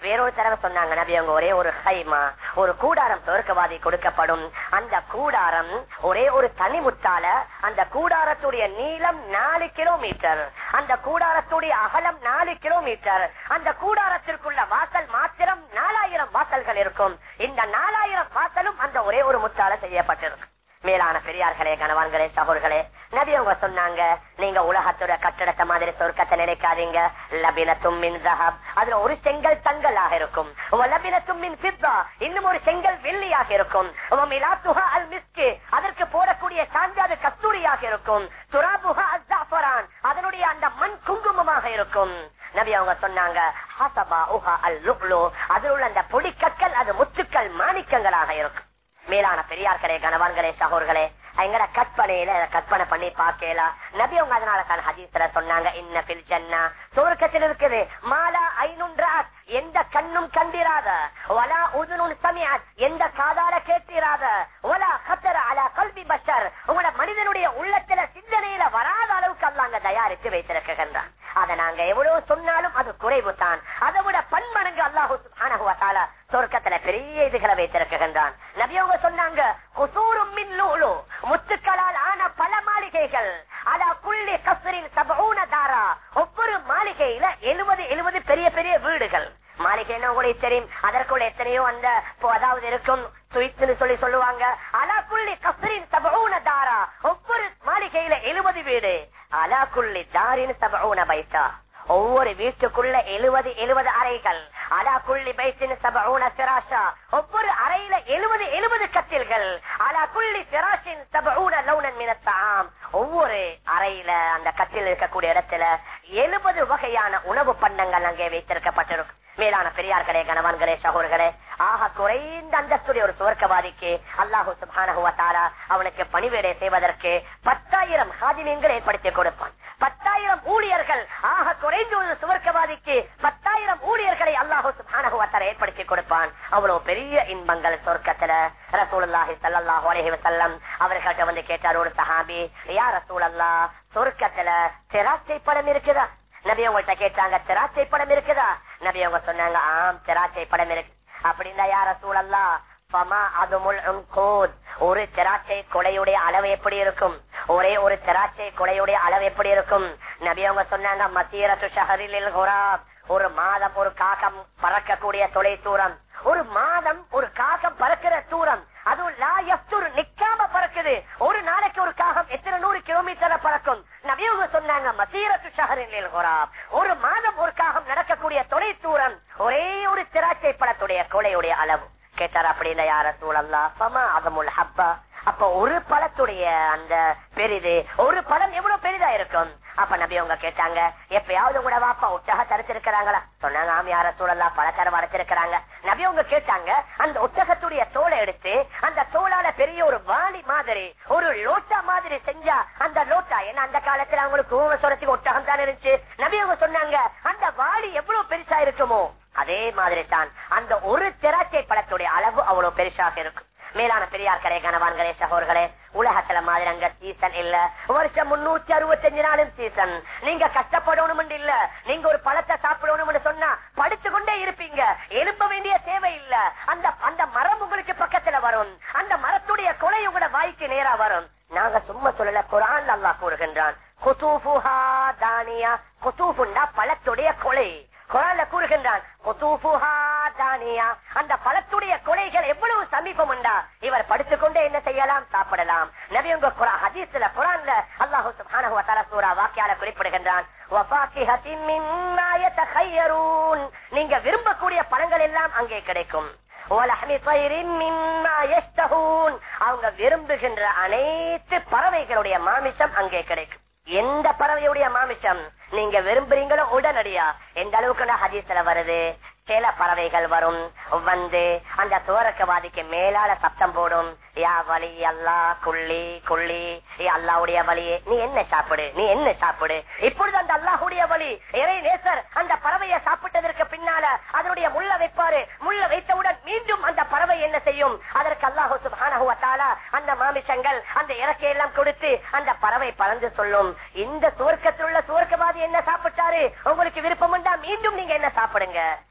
வேறொரு தடவை சொன்னாங்க நபி அவங்க ஒரே ஒரு ஹைமா ஒரு கூடாரம் சொர்க்கவாதி கொடுக்கப்படும் அந்த கூடாரம் ஒரே ஒரு தனிமுத்தால அந்த கூடாரத்துடைய நீளம் நாலு கிலோமீட்டர் அந்த கூடாரத்துடைய அகலம் நாலு கிலோமீட்டர் அந்த கூடாரத்திற்குள்ள வாசல் மாத்திரம் நாலாயிரம் வாசல்கள் இருக்கும் இந்த நாலாயிரம் வாசலும் அந்த ஒரே ஒரு முத்தால செய்யப்பட்டிருக்கும் மேலான பெரியார்களே கணவான்களே சகோர்களே நபி அவங்க சொன்னாங்க நீங்க உலகத்தோட கட்டடத்தை மாதிரி சொர்க்கத்தை நினைக்காதீங்க லபின தும்மின் ஜஹப் அதுல ஒரு செங்கல் தங்கலாக இருக்கும் லபின தும்மின் சித்தா இன்னும் ஒரு செங்கல் வெள்ளியாக இருக்கும் மிலாத்துஹா அல் மிஸ்கி அதற்கு போடக்கூடிய சாஞ்சாது கஸ்தூரியாக இருக்கும் துராபுஹா அல் ஜாஃபரான் அதனுடைய அந்த மண் குங்குமமாக இருக்கும் நபி அவங்க சொன்னாங்க ஹசபா உஹா அல் லுக்லு அதில் உள்ள அந்த பொடிக்கற்கள் அது முத்துக்கள் மாணிக்கங்களாக இருக்கும் மேலான பெரியார்களே கணவான்களே சகோர்களே எங்கட கற்பனையில இதை கற்பனை பண்ணி பாக்கலாம் நபி அவங்க அதனால தான் ஹதீஸ்ல சொன்னாங்க இன்ன பில் ஜன்னா சுவர்க்கத்தில் இருக்குது மாலா ஐநுன்றாத் எந்த கண்ணும் கண்டிராத வலா உதுனுன் சமியாத் எந்த காதால கேட்டிராத வலா கத்தர அலா கல்வி பஷர் உங்களோட மனிதனுடைய உள்ளத்துல சிந்தனையில வராத அளவுக்கு அல்லாங்க தயாரித்து வைத்திருக்கின்றான் அதை நாங்க எவ்வளவு சொன்னாலும் அது குறைவு தான் அதை விட பன்மடங்கு அல்லாஹு சுப்ஹானஹு வ தஆலா சொர்க்கத்துல பெரிய இதுகளை வைத்திருக்கின்றான் நபி அவங்க சொன்னாங்க குசூரும் மின் லூலு முத்துக்களால் ஆன பல மாளிகைகள் அலா குள்ளி கஸ்ரின் சபூன தாரா ஒவ்வொரு மாளிகையில எழுபது எழுபது பெரிய பெரிய வீடுகள் மாளிகைன்னா உங்களுக்கு தெரியும் அதற்குள்ள எத்தனையோ அந்த இப்போ அதாவது இருக்கும் சுவித்துன்னு சொல்லி சொல்லுவாங்க அலா குள்ளி கஸ்ரின் சபூன தாரா ஒவ்வொரு மாளிகையில எழுபது வீடு அலா குள்ளி தாரின் சபூன பைசா ஒவ்வொரு வீட்டுக்குள்ள எழுபது எழுபது அறைகள் அலா குள்ளி பைத்தின் சபூன சிராஷா ஒவ்வொரு அறையில எழுபது எழுபது கட்டில்கள் அலா குள்ளி சிராஷின் சபூன லவுனன் மினத்தாம் ஒவ்வொரு அறையில அந்த கட்டில் இருக்கக்கூடிய இடத்துல எழுபது வகையான உணவு பண்டங்கள் அங்கே வைத்திருக்கப்பட்டிருக்கும் மேலான பெரியார்களே கணவான்களே சகோர்களே ஆக குறைந்த அந்தஸ்துடைய ஒரு சுவர்க்கவாதிக்கு அல்லாஹு சுபானஹுவ தாரா அவனுக்கு பணிவேடை செய்வதற்கு பத்தாயிரம் ஹாதிமீன்கள் ஏற்படுத்தி கொடுப்பான் பத்தாயிரம் ஊழியர்கள் ஆக குறைந்த ஒரு சுவர்க்கவாதிக்கு பத்தாயிரம் ஊழியர்களை அல்லாஹு சுபானஹுவ தாரா ஏற்படுத்தி கொடுப்பான் அவ்வளவு பெரிய இன்பங்கள் சொர்க்கத்துல ரசூலுல்லாஹி ஸல்லல்லாஹு அலைஹி வஸல்லம் அவர்கள்ட்ட வந்து கேட்டார் ஒரு சஹாபி யா ரசூலல்லா சொர்க்கத்துல திராட்சை பழம் இருக்குதா நபி உங்கள்ட்ட கேட்டாங்க திராட்சை படம் இருக்குதா நபி அவங்க சொன்னாங்க ஆம் திராட்சை படம் இருக்கு அப்படின்னா யார சூழல்லா பமா அதுமுல் உன்கூத். ஒரு திராட்சை கொடையுடைய அளவு எப்படி இருக்கும் ஒரே ஒரு திராட்சை கொடையுடைய அளவு எப்படி இருக்கும் நபி அவங்க சொன்னாங்க மசீரத்து ஷஹரில் குராப் ஒரு மாதம் ஒரு காகம் பறக்கக்கூடிய தொலை தூரம் ஒரு மாதம் ஒரு காகம் பறக்கிற தூரம் அதுவும் லா யஃப்துர் நிக்காம பறக்குது ஒரு நாளைக்கு ஒரு காகம் எத்தனை நூறு கிலோமீட்டர் பறக்கும் நபியவங்க சொன்னாங்க மசீரத்து ஷஹரில் குராப் ஒரு மாதம் ஒரு காகம் நடக்கக்கூடிய தொலை தூரம் ஒரே ஒரு திராட்சை பழத்துடைய கொலையுடைய அளவு கேட்டார் அப்படின்னு யார சூழல்லா பமா அதமுல் ஹப்பா அப்ப ஒரு பழத்துடைய அந்த பெரிது ஒரு பழம் எவ்வளவு பெரிதா இருக்கும் அப்ப நபி அவங்க கேட்டாங்க எப்பயாவது கூட வாப்பா ஒட்டக தரிச்சிருக்கிறாங்களா சொன்னாங்க ஆம் யார சூழல்லா பழக்கரை வரைச்சிருக்கிறாங்க நபி அவங்க கேட்டாங்க அந்த ஒட்டகத்துடைய தோலை எடுத்து அந்த தோளால பெரிய ஒரு வாளி மாதிரி ஒரு லோட்டா மாதிரி செஞ்சா அந்த லோட்டா ஏன்னா அந்த காலத்துல அவங்களுக்கு ஊமசுரத்துக்கு ஒட்டகம் தான் இருந்துச்சு நபி அவங்க சொன்னாங்க அந்த வாளி எவ்வளவு பெருசா இருக்குமோ அதே மாதிரி தான் அந்த ஒரு திராட்சை பழத்துடைய அளவு அவ்வளவு பெருசாக இருக்கும் மேலான பெரியார் கரை கணவான்களே சகோர்களே உலகத்துல மாதிரி அங்க சீசன் இல்ல வருஷம் முன்னூத்தி அறுபத்தஞ்சு நாளும் சீசன் நீங்க கஷ்டப்படணும் இல்ல நீங்க ஒரு பழத்தை சாப்பிடணும்னு சொன்னா படுத்து கொண்டே இருப்பீங்க எழுப்ப வேண்டிய தேவை இல்ல அந்த அந்த மரம் உங்களுக்கு பக்கத்துல வரும் அந்த மரத்துடைய கொலை உங்களோட வாய்க்கு நேரா வரும் நாங்க சும்மா சொல்லல குரான் அல்லாஹ் கூறுகின்றான் குதூஃபுஹா தானியா குதூஃபுண்டா பழத்துடைய கொலை குரான்ல கூறுகின்றான் குதூஃபுஹா தானியா அந்த பழத்துடைய கொலைகள் எவ்வளவு சமீபம் உண்டா இவர் படுத்துக்கொண்டே என்ன செய்யலாம் சாப்பிடலாம் நபி உங்க குரான் ஹதீஸ்ல குரான்ல அல்லாஹு சுப்ஹானஹு வ தஆலா சூரா வாக்கியால குறிப்பிடுகின்றான் வஃபாக்கிஹத்தின் மிம்மா யதഖയ്யரூன் நீங்க விரும்பக்கூடிய பழங்கள் எல்லாம் அங்கே கிடைக்கும் வலஹ்மி தைரின் மிம்மா யஷ்தஹூன் அவங்க விரும்புகின்ற அனைத்து பறவைகளுடைய மாமிசம் அங்கே கிடைக்கும் எந்த பறவையுடைய மாமிசம் நீங்க விரும்புறீங்களோ உடனடியா எந்த அளவுக்கு ஹதீஸ்ல வருது சில பறவைகள் வரும் வந்து அந்த சுவரக்கவாதிக்கு மேலால சத்தம் போடும் யா வலி அல்லா குள்ளி குள்ளி ஏ அல்லாவுடைய வழியே நீ என்ன சாப்பிடு நீ என்ன சாப்பிடு இப்பொழுது அந்த அல்லாஹுடைய வழி இறை நேசர் அந்த பறவையை சாப்பிட்டதற்கு பின்னால அதனுடைய முள்ள வைப்பாரு முள்ள வைத்தவுடன் மீண்டும் அந்த பறவை என்ன செய்யும் அதற்கு அல்லாஹு சுப்ஹானஹு வ தஆலா அந்த மாமிசங்கள் அந்த இறக்கையெல்லாம் கொடுத்து அந்த பறவை பறந்து சொல்லும் இந்த சுவர்க்கத்தில் உள்ள சுவர்க்கவாதி என்ன சாப்பிட்டாரு உங்களுக்கு விருப்பம் உண்டா மீண்டும் நீங்க என்ன சாப்பிடுங்க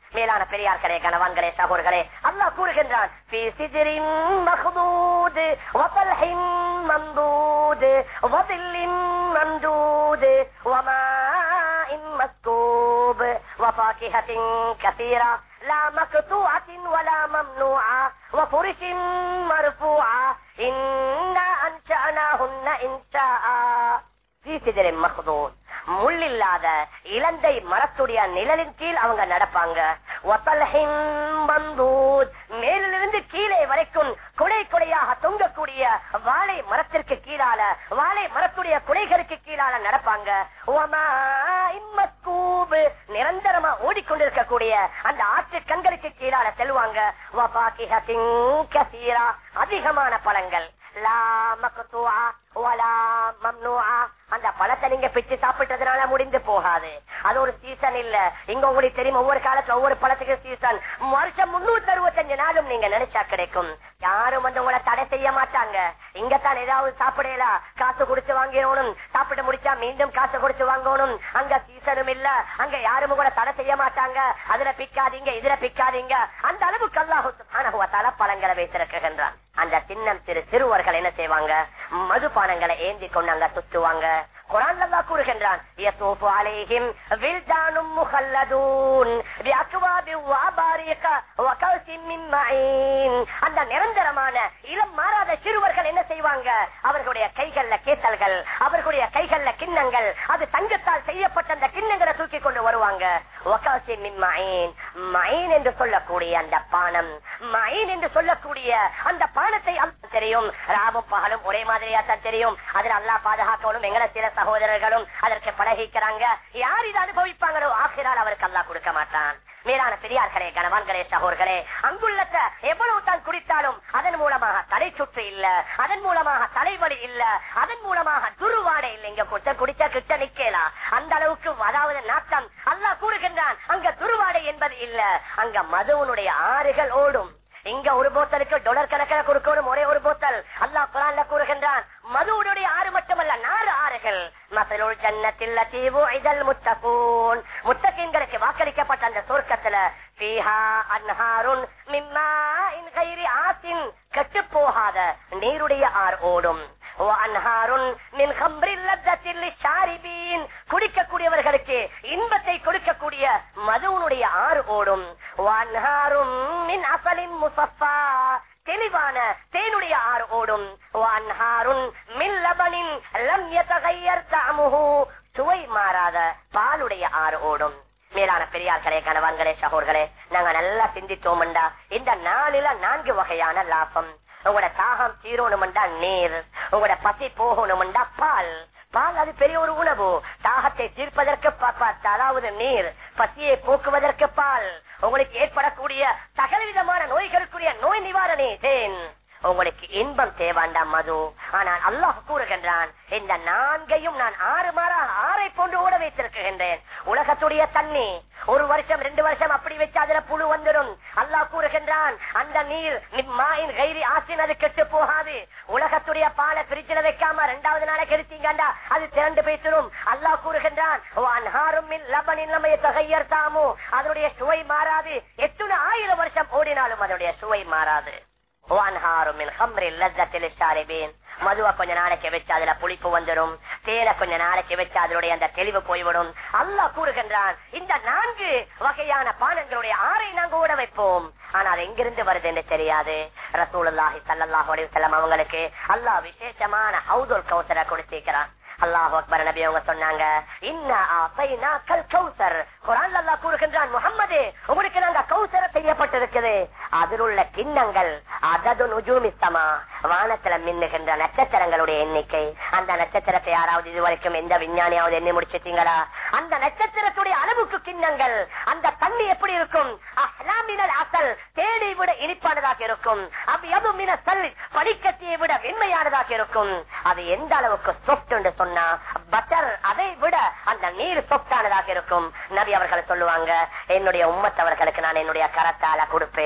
மேலான பெரியார்களே கணவான்களே சகோர்களே அல்லாஹ் கூறுகின்றான் "ஃபீ சிஜ்ரின் மக்தூத் வதல்ஹின் மம்தூத் வதில்லின் மம்தூத் வமாஇன் மஸ்கூப் وفاكهة كثيرة لا مقطوعة ولا ممنوعة وفرش مرفوعة إنا أنشأناهن إنشاء في سدر مخضود முள்ளில்லாத இலந்தை மரத்துடைய நிழலின் கீழ் அவங்க நடப்பாங்க ஒத்தல்ஹின் மந்தூத் மேலிருந்து கீழே வரைக்கும் குடை குடையாக தொங்கக்கூடிய வாழை மரத்திற்கு கீழால வாழை மரத்துடைய குடைகளுக்கு கீழால நடப்பாங்க ஒமா இம்மக்கூபு நிரந்தரமா ஓடிக்கொண்டிருக்கக்கூடிய அந்த ஆற்று கண்களுக்கு கீழால செல்வாங்க வபாக்கிஹத்தின் கசீரா அதிகமான பழங்கள் லா மக்தூஆ வலா மம்னூஆ அந்த பழத்தை நீங்க பிச்சு சாப்பிட்டதுனால முடிந்து போகாது அது ஒரு சீசன் இல்ல இங்க உங்களுக்கு தெரியும் ஒவ்வொரு காலத்துல ஒவ்வொரு பழத்துக்கு சீசன் வருஷம் முன்னூத்தி அறுபத்தஞ்சு நாளும் நீங்க நினைச்சா கிடைக்கும் யாரும் வந்து உங்களை தடை செய்ய மாட்டாங்க இங்கத்தான் ஏதாவது சாப்பிடலாம் காசு குடிச்சு வாங்கணும் சாப்பிட்டு முடிச்சா மீண்டும் காசு குடிச்சு வாங்கணும் அங்க சீசனும் இல்ல அங்க யாரும் கூட தடை செய்ய மாட்டாங்க அதுல பிக்காதீங்க இதுல பிக்காதீங்க அந்த அளவுக்கு அல்லாஹு சுப்ஹானஹு வ தஆலா பழங்களை வைத்திருக்கின்றான் அந்த சின்னம் சிறு சிறுவர்கள் என்ன செய்வாங்க மதுபானங்களை ஏந்தி கொண்டு அங்க சுத்துவாங்க குரான் அல்லாஹ் கூறுகின்றான் யதூஃபு அலைஹிம் வில்தானும் முஹல்லதூன் பிஅக்வாபி வஅபாரிக வகௌசின் மின் மஈன் அந்த நிரந்தரமான இளம் மாறாத சிறுவர்கள் என்ன செய்வாங்க அவர்களுடைய கைகள்ல கேத்தல்கள் அவர்களுடைய கைகள்ல கிண்ணங்கள் அது தங்கத்தால் செய்யப்பட்ட அந்த கிண்ணங்களை தூக்கி கொண்டு வருவாங்க வகௌசின் மின் மஈன் மஈன் என்று சொல்லக்கூடிய அந்த பானம் மஈன் என்று சொல்லக்கூடிய அந்த பானத்தை அல்லாஹ் தெரியும் ராவும் பகலும் ஒரே மாதிரியா தான் தெரியும் அதில் அல்லாஹ் பாதுகாக்கணும் எங்களை சில சகோதரர்களும் அதற்கு பழகிக்கிறாங்க யார் இதை அனுபவிப்பாங்களோ ஆசிரால் அவருக்கு அல்லாஹ் கொடுக்க மாட்டான் மேலான பெரியார்களே கணவான்களே சகோர்களே அங்குள்ளத்த எவ்வளவு தான் குடித்தாலும் அதன் மூலமாக தலை சுற்று இல்ல அதன் மூலமாக தலைவலி இல்ல அதன் மூலமாக துருவாடை இல்லை இங்க குட்ட குடிச்சா கிட்ட நிக்கலாம் அந்த அளவுக்கு அதாவது நாட்டம் அல்லாஹ் கூறுகின்றான் அங்க துருவாடை என்பது இல்ல அங்க மதுவனுடைய ஆறுகள் ஓடும் இங்க ஒரு போத்தலுக்கு டொலர் கணக்கில் கொடுக்கணும் ஒரே ஒரு போத்தல் அல்லாஹ் குரான்ல கூறுகின்றான் மதுவுடைய ஆறு மட்டுமல்ல நாலு ஆறுகள் மசலுள் ஜன்னத்தில் தீவு இதழ் முத்தகூன் முத்தகீன்களுக்கு வாக்களிக்கப்பட்ட அந்த சொர்க்கத்துல பீஹா அன்ஹாருன் மிம்மா இன் கைரி ஆசின் கெட்டு போகாத நீருடைய ஆறு ஓடும் அன்ஹாருன் மின் ஹம்ரில் லத்தத்தில் ஷாரிபீன் குடிக்கக்கூடியவர்களுக்கு இன்பத்தை கொடுக்கக்கூடிய மதுவனுடைய ஆறு ஓடும் அன்ஹாரும் மின் அசலின் முசஃபா தெளிவான தேனுடைய ஆறு ஓடும் அன்ஹாருன் மின் லபனின் லம் யதகையர் தஅமுஹு சுவை மாறாத பாலுடைய ஆறு ஓடும் மேலான பெரியார்களே கணவான்களே சகோர்களே நாங்க நல்லா சிந்தித்தோம்டா இந்த நாளில நான்கு வகையான லாபம் உங்களோட தாகம் தீரணும்டா நீர் உங்களோட பசி போகணும்டா பால் பால் அது பெரிய ஒரு உணவு தாகத்தை தீர்ப்பதற்கு ப- ப- அதாவது நீர் பசியை போக்குவதற்கு பால் உங்களுக்கு ஏற்படக்கூடிய சகல விதமான நோய்களுக்குரிய நோய் நிவாரணி தேன் உங்களுக்கு இன்பம் தேவாண்டா மது ஆனால் அல்லாஹ் கூறுகின்றான் இந்த நான்கையும் நான் ஆறு மாறாக ஆறை போன்று ஓட வைத்திருக்கின்றேன் உலகத்துடைய தண்ணி ஒரு வருஷம் ரெண்டு வருஷம் அப்படி வச்சு அதுல புழு வந்துடும் அல்லாஹ் கூறுகின்றான் அந்த நீர் மாயின் கைரி ஆசின் அது கெட்டு போகாது உலகத்துடைய பாலை பிரிச்சுல வைக்காம ரெண்டாவது நாளைக்கு எடுத்தீங்கண்டா அது திரண்டு பேசிடும் அல்லாஹ் கூறுகின்றான் "வஅன்ஹாரும் மின் லபனின் லம் யதகய்யர் அதனுடைய சுவை மாறாது எத்தனை ஆயிரம் வருஷம் ஓடினாலும் அதனுடைய சுவை மாறாது وانهار من خمر لذة للشاربين மதுவை கொஞ்ச நாளைக்கு வச்சு அதுல புளிப்பு வந்துடும் தேனை கொஞ்ச நாளைக்கு வச்சு அதனுடைய அந்த தெளிவு போய்விடும் அல்லாஹ் கூறுகின்றான் இந்த நான்கு வகையான பானங்களுடைய ஆறை நாங்க ஓட வைப்போம் ஆனா அது எங்கிருந்து வருது என்று தெரியாது ரசூலுல்லாஹி ஸல்லல்லாஹு அலைஹி வஸல்லம் அவங்களுக்கு அல்லாஹ் விசேஷமான ஹவுதுல் கௌசரை கொடுத்திருக்கிறான் அல்லாஹ் அக்பர் நபி அவங்க சொன்னாங்க இன்ன ஆத்தைனாக்கல் கௌசர் குர்ஆன்ல அல்லாஹ் கூறுகின்றான் முஹம்மதே உங்களுக்கு நாங்க கௌசர செய்யப்பட்டிருக்குது அதில் உள்ள கிண்ணங்கள் அதது நுஜூமிஸ்தமா வானத்துல மின்னுகின்ற நட்சத்திரங்களுடைய எண்ணிக்கை அந்த நட்சத்திரத்தை யாராவது இதுவரைக்கும் எந்த விஞ்ஞானியாவது எண்ணி முடிச்சிட்டீங்களா அந்த நட்சத்திரத்துடைய அளவுக்கு கிண்ணங்கள் அந்த தண்ணி எப்படி இருக்கும் அஹ்லாமினல் அசல் தேனை விட இனிப்பானதாக இருக்கும் அவ்வியது மின சல் படிக்கட்டியை விட வெண்மையானதாக இருக்கும் அது எந்த அளவுக்கு சொப்ட் என்று சொன்னா பட்டர் அதை விட அந்த நீர் சொப்டானதாக இருக்கும் நபி அவர்கள் சொல்லுவாங்க என்னுடைய உம்மத்தவர்களுக்கு நான் என்னுடைய கரத்தால கொடுப்பேன்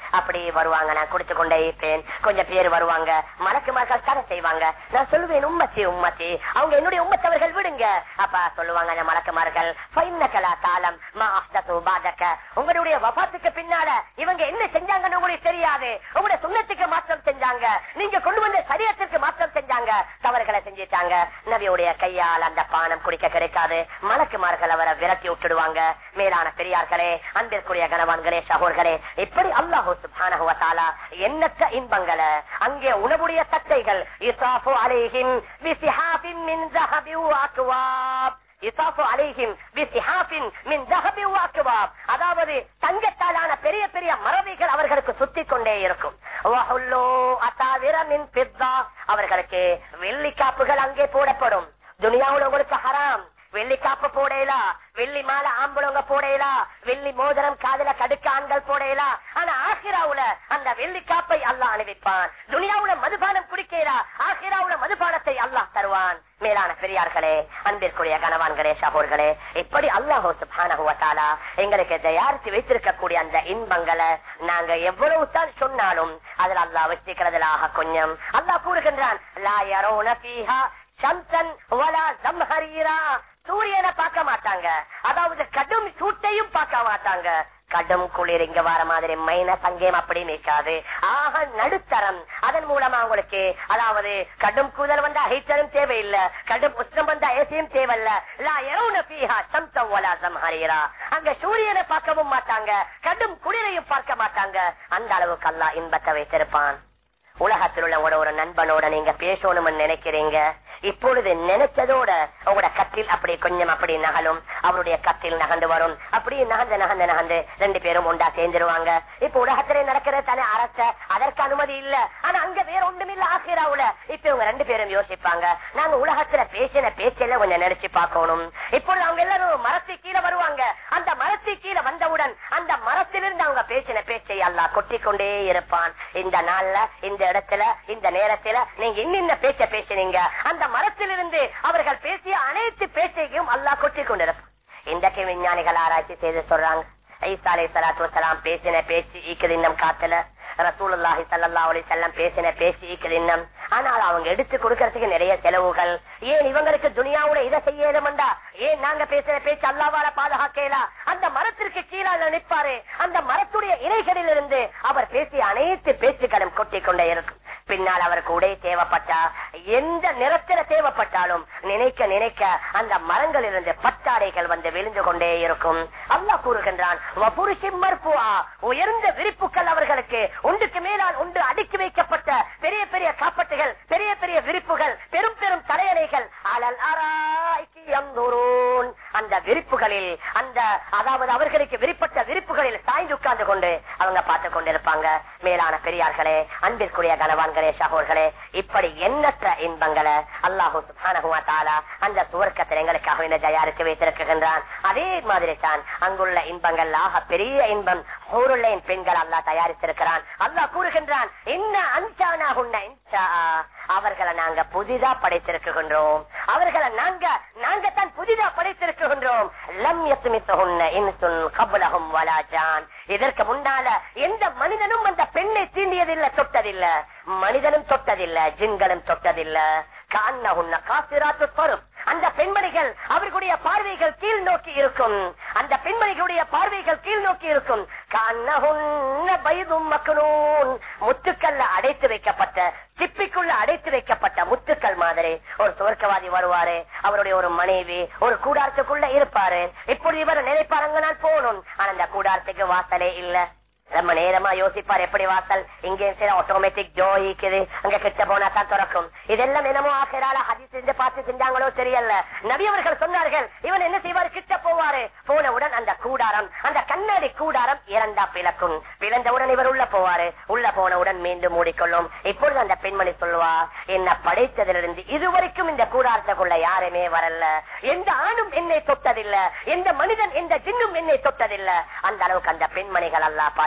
அப்படி வருவாங்க நான் குடிச்சு கொண்டே இருப்பேன் கொஞ்சம் பேர் வருவாங்க மலக்குமார்கள் தடை செய்வாங்க நான் சொல்லுவேன் உம்மத்தி உம்மத்தி அவங்க என்னுடைய உம்மத்தவர்கள் விடுங்க அப்ப சொல்லுவாங்க அந்த மலக்குமார்கள் ஃபைன்னகலா தாளம் மா அஹ்தது பாதக உங்களுடைய வபாத்துக்கு பின்னால இவங்க என்ன செஞ்சாங்கன்னு உங்களுக்கு தெரியாது உங்களுடைய சுண்ணத்துக்கு மாற்றம் செஞ்சாங்க நீங்க கொண்டு வந்த சரியத்திற்கு மாற்றம் செஞ்சாங்க தவறுகளை செஞ்சிட்டாங்க நபியுடைய கையால் அந்த பானம் குடிக்க கிடைக்காது மலக்குமார்கள் அவரை விரட்டி விட்டுடுவாங்க மேலான பெரியார்களே அன்பிற்குரிய கணவான்களே சகோர்களே இப்படி அல்லாஹூ சுப்ஹானஹு வ தஆலா எண்ணற்ற இன்பங்களை அங்கே உணவுடைய தட்டைகள் இசாஃபு அலைஹிம் பிசிஹாபின் மின் ذهب وأكواب இசாஃபு அலைஹிம் பிசிஹாபின் மின் ذهب وأكواب அதாவது தங்கத்தாலான பெரிய பெரிய மரபிகள் அவர்களுக்கு சுத்தி கொண்டே இருக்கும் வஹுல்லு அசாவிர மின் ஃபித்தா அவர்களுக்கு வெள்ளி காப்புகள் அங்கே போடப்படும் துனியாவுல உங்களுக்கு ஹராம் வெள்ளி காப்பு போடையலா வெள்ளி மாலை ஆம்பளவங்க போடையலா வெள்ளி மோதிரம் காதல கடுக்க ஆண்கள் போடையலா ஆனா ஆசிராவுல அந்த வெள்ளி காப்பை அல்லாஹ் அணிவிப்பான் துனியாவுல மதுபானம் குடிக்கிறா ஆசிராவுல மதுபானத்தை அல்லாஹ் தருவான் மேலான பெரியார்களே அன்பிற்குரிய கணவான்களே சகோர்களே இப்படி அல்லாஹோ சுபானஹு வ தஆலா எங்களுக்கு தயாரித்து வைத்திருக்கக்கூடிய அந்த இன்பங்களை நாங்க எவ்வளவு தான் சொன்னாலும் அதுல அல்லாஹ் வச்சிருக்கிறதுலாக கொஞ்சம் அல்லாஹ் கூறுகின்றான் லா யரௌன ஃபீஹா சந்தன் வலா ஜம்ஹரீரா சூரியனை பார்க்க மாட்டாங்க அதாவது கடும் சூட்டையும் பார்க்க மாட்டாங்க கடும் குளிர் இங்க வர மாதிரி மைனஸ் அங்கேயும் அப்படி நிற்காது ஆக நடுத்தரம் அதன் மூலமா உங்களுக்கு அதாவது கடும் கூதல் வந்தா ஹீட்டரும் தேவையில்லை கடும் உஷ்ணம் வந்தா ஏசியும் தேவையில்ல லா யரௌன ஃபீஹா சம்சம் வலா ஜம்ஹரீரா அங்க சூரியனை பார்க்கவும் மாட்டாங்க கடும் குளிரையும் பார்க்க மாட்டாங்க அந்த அளவுக்கு அல்லாஹ் இன்பத்தை வைத்திருப்பான் உலகத்தில் உள்ளவங்களோட ஒரு நண்பனோட நீங்க பேசணும்னு நினைக்கிறீங்க இப்பொழுது நினைச்சதோட உங்களோட கத்தில் அப்படி கொஞ்சம் அப்படி நகலும் அவருடைய கத்தில் நகர்ந்து வரும் அப்படியே நகர்ந்து நகர்ந்து நகர்ந்து ரெண்டு பேரும் ஒண்டா சேர்ந்துருவாங்க இப்ப உலகத்திலே நடக்கிற தானே அரச அதற்கு அனுமதி இல்ல ஆனா அங்க வேற ஒன்றும் இல்ல ஆசிராவுல இப்ப இவங்க ரெண்டு பேரும் யோசிப்பாங்க நாங்க உலகத்துல பேசின பேச்செல்லாம் கொஞ்சம் நினைச்சு பார்க்கணும் இப்பொழுது அவங்க எல்லாரும் மரத்து கீழே வருவாங்க அந்த மரத்து கீழே வந்தவுடன் அந்த மரத்திலிருந்து அவங்க பேசின பேச்சை எல்லாம் கொட்டி கொண்டே இருப்பான் இந்த நாள்ல இந்த இடத்துல இந்த நேரத்துல நீங்க இன்னின்ன பேச்ச பேசினீங்க அந்த மரத்திலிருந்து அவர்கள் பேசிய அனைத்து பேச்சையும் அல்லாஹ் கொட்டி கொண்டிருப்பான் இன்றைக்கு விஞ்ஞானிகள் ஆராய்ச்சி செய்து சொல்றாங்க ஐசா அலை சலாத்து வசலாம் பேசின பேச்சு ஈக்குது இன்னும் காத்துல ரசூலுல்லாஹி ஸல்லல்லாஹு அலைஹி வஸல்லம் பேசின பேச்சு ஈக்குது இன்னும் ஆனால் அவங்க எடுத்து கொடுக்கறதுக்கு நிறைய செலவுகள் ஏன் இவங்களுக்கு துனியாவுல இதை செய்யலும்டா ஏன் நாங்க பேசுற பேச்சு அல்லாவால பாதுகாக்கலா அந்த மரத்திற்கு கீழால நிற்பாரு அந்த மரத்துடைய இலைகளில் இருந்து அவர் பேசிய அனைத்து பேச்சுக்களும் கொட்டி கொண்டே இருக்கும் பின்னால் அவருக்கு உடை தேவைப்பட்டா எந்த நிறத்தில தேவைப்பட்டாலும் நினைக்க நினைக்க அந்த மரங்களில் இருந்து பட்டாடைகள் வந்து விழுந்து கொண்டே இருக்கும் அல்லாஹ் கூறுகின்றான் "வபுருஷிம் மர்ஃபூஆ", உயர்ந்த விரிப்புகள் அவர்களுக்கு ஒன்றுக்கு மேலால் ஒன்று அடுக்கி வைக்கப்பட்ட பெரிய பெரிய காப்பட்டுகள் பெரிய பெரிய விரிப்புகள் பெரும் பெரும் தலையணைகள் அலல் ஆராய்ச்சி யந்துரூன். அந்த விரிப்புகளில் அந்த அதாவது அவர்களுக்கு விரிப்பட்ட விரிப்புகளில் சாய்ந்து உட்கார்ந்து கொண்டு அவங்க பார்த்து கொண்டிருப்பாங்க மேலான பெரியார்களே அன்பிற்குரிய கணவான்களே சகோர்களே இப்படி எண்ணற்ற இன்பங்களை அல்லாஹூ சுப்ஹானஹு வ தஆலா அந்த சுவர்க்கத்தில் எங்களுக்காக இந்த தயாரித்து வைத்திருக்கின்றான் அதே மாதிரி தான் அங்குள்ள இன்பங்கள் ஆக பெரிய இன்பம் ஹூருள்ளையின் பெண்கள் அல்லாஹ் தயாரித்திருக்கிறான் அல்லாஹ் கூறுகின்றான் என்ன அன்சானா உன்ன இன்சா அவர்களை நாங்க புதிதா படைத்திருக்கின்றோம் அவர்களை நாங்க நாங்க தான் புதிதா படைத்திருக்கின்றோம் லம் யஸ்மித்துஹுன்ன இன்சுன் கப்லஹும் வலா ஜான் இதற்கு முன்னால எந்த மனிதனும் அந்த பெண்ணை தீண்டியதில்லை தொட்டதில்லை மனிதனும் தொட்டதில்லை ஜின்களும் தொட்டதில்லை கான்னஹுன்ன காசிராத்து பரும் அந்த பெண்மணிகள் அவர்களுடைய பார்வைகள் கீழ் நோக்கி இருக்கும் அந்த பெண்மணிகளுடைய பார்வைகள் கீழ் நோக்கி இருக்கும் கான்னஹுன்ன பைதும் மக்கனூன் முத்துக்கல்ல அடைத்து வைக்கப்பட்ட சிப்பிக்குள்ள அடைத்து வைக்கப்பட்ட முத்துக்கள் மாதிரி ஒரு சுவர்க்கவாதி வருவாரு அவருடைய ஒரு மனைவி ஒரு கூடாரத்துக்குள்ள இருப்பாரு இப்படி இவர் நினைப்பாருங்க நான் போகணும் ஆனா அந்த கூடாரத்துக்கு வாசலே இல்ல ரொம்ப நேரமா யோசிப்பார் எப்படி வாசல் இங்கே சில ஆட்டோமேட்டிக் ஜோ இருக்குது அங்க கிட்ட போனா தான் திறக்கும் இதெல்லாம் என்னமோ ஆசிரால ஹதி செஞ்சு பார்த்து செஞ்சாங்களோ தெரியல நபி அவர்கள் சொன்னார்கள் இவன் என்ன செய்வார் கிட்ட போவாரு போனவுடன் அந்த கூடாரம் அந்த கண்ணாடி கூடாரம் இரண்டா பிளக்கும் பிளந்தவுடன் இவர் உள்ள போவாரு உள்ள போனவுடன் மீண்டும் மூடிக்கொள்ளும் இப்பொழுது அந்த பெண்மணி சொல்லுவா என்ன படைத்ததிலிருந்து இதுவரைக்கும் இந்த கூடாரத்துக்குள்ள யாருமே வரல எந்த ஆணும் என்னை தொட்டதில்லை எந்த மனிதன் எந்த ஜின்னும் என்னை தொட்டதில்லை அந்த அளவுக்கு அந்த பெண்மணிகள் அல்லா பாதுகாக்க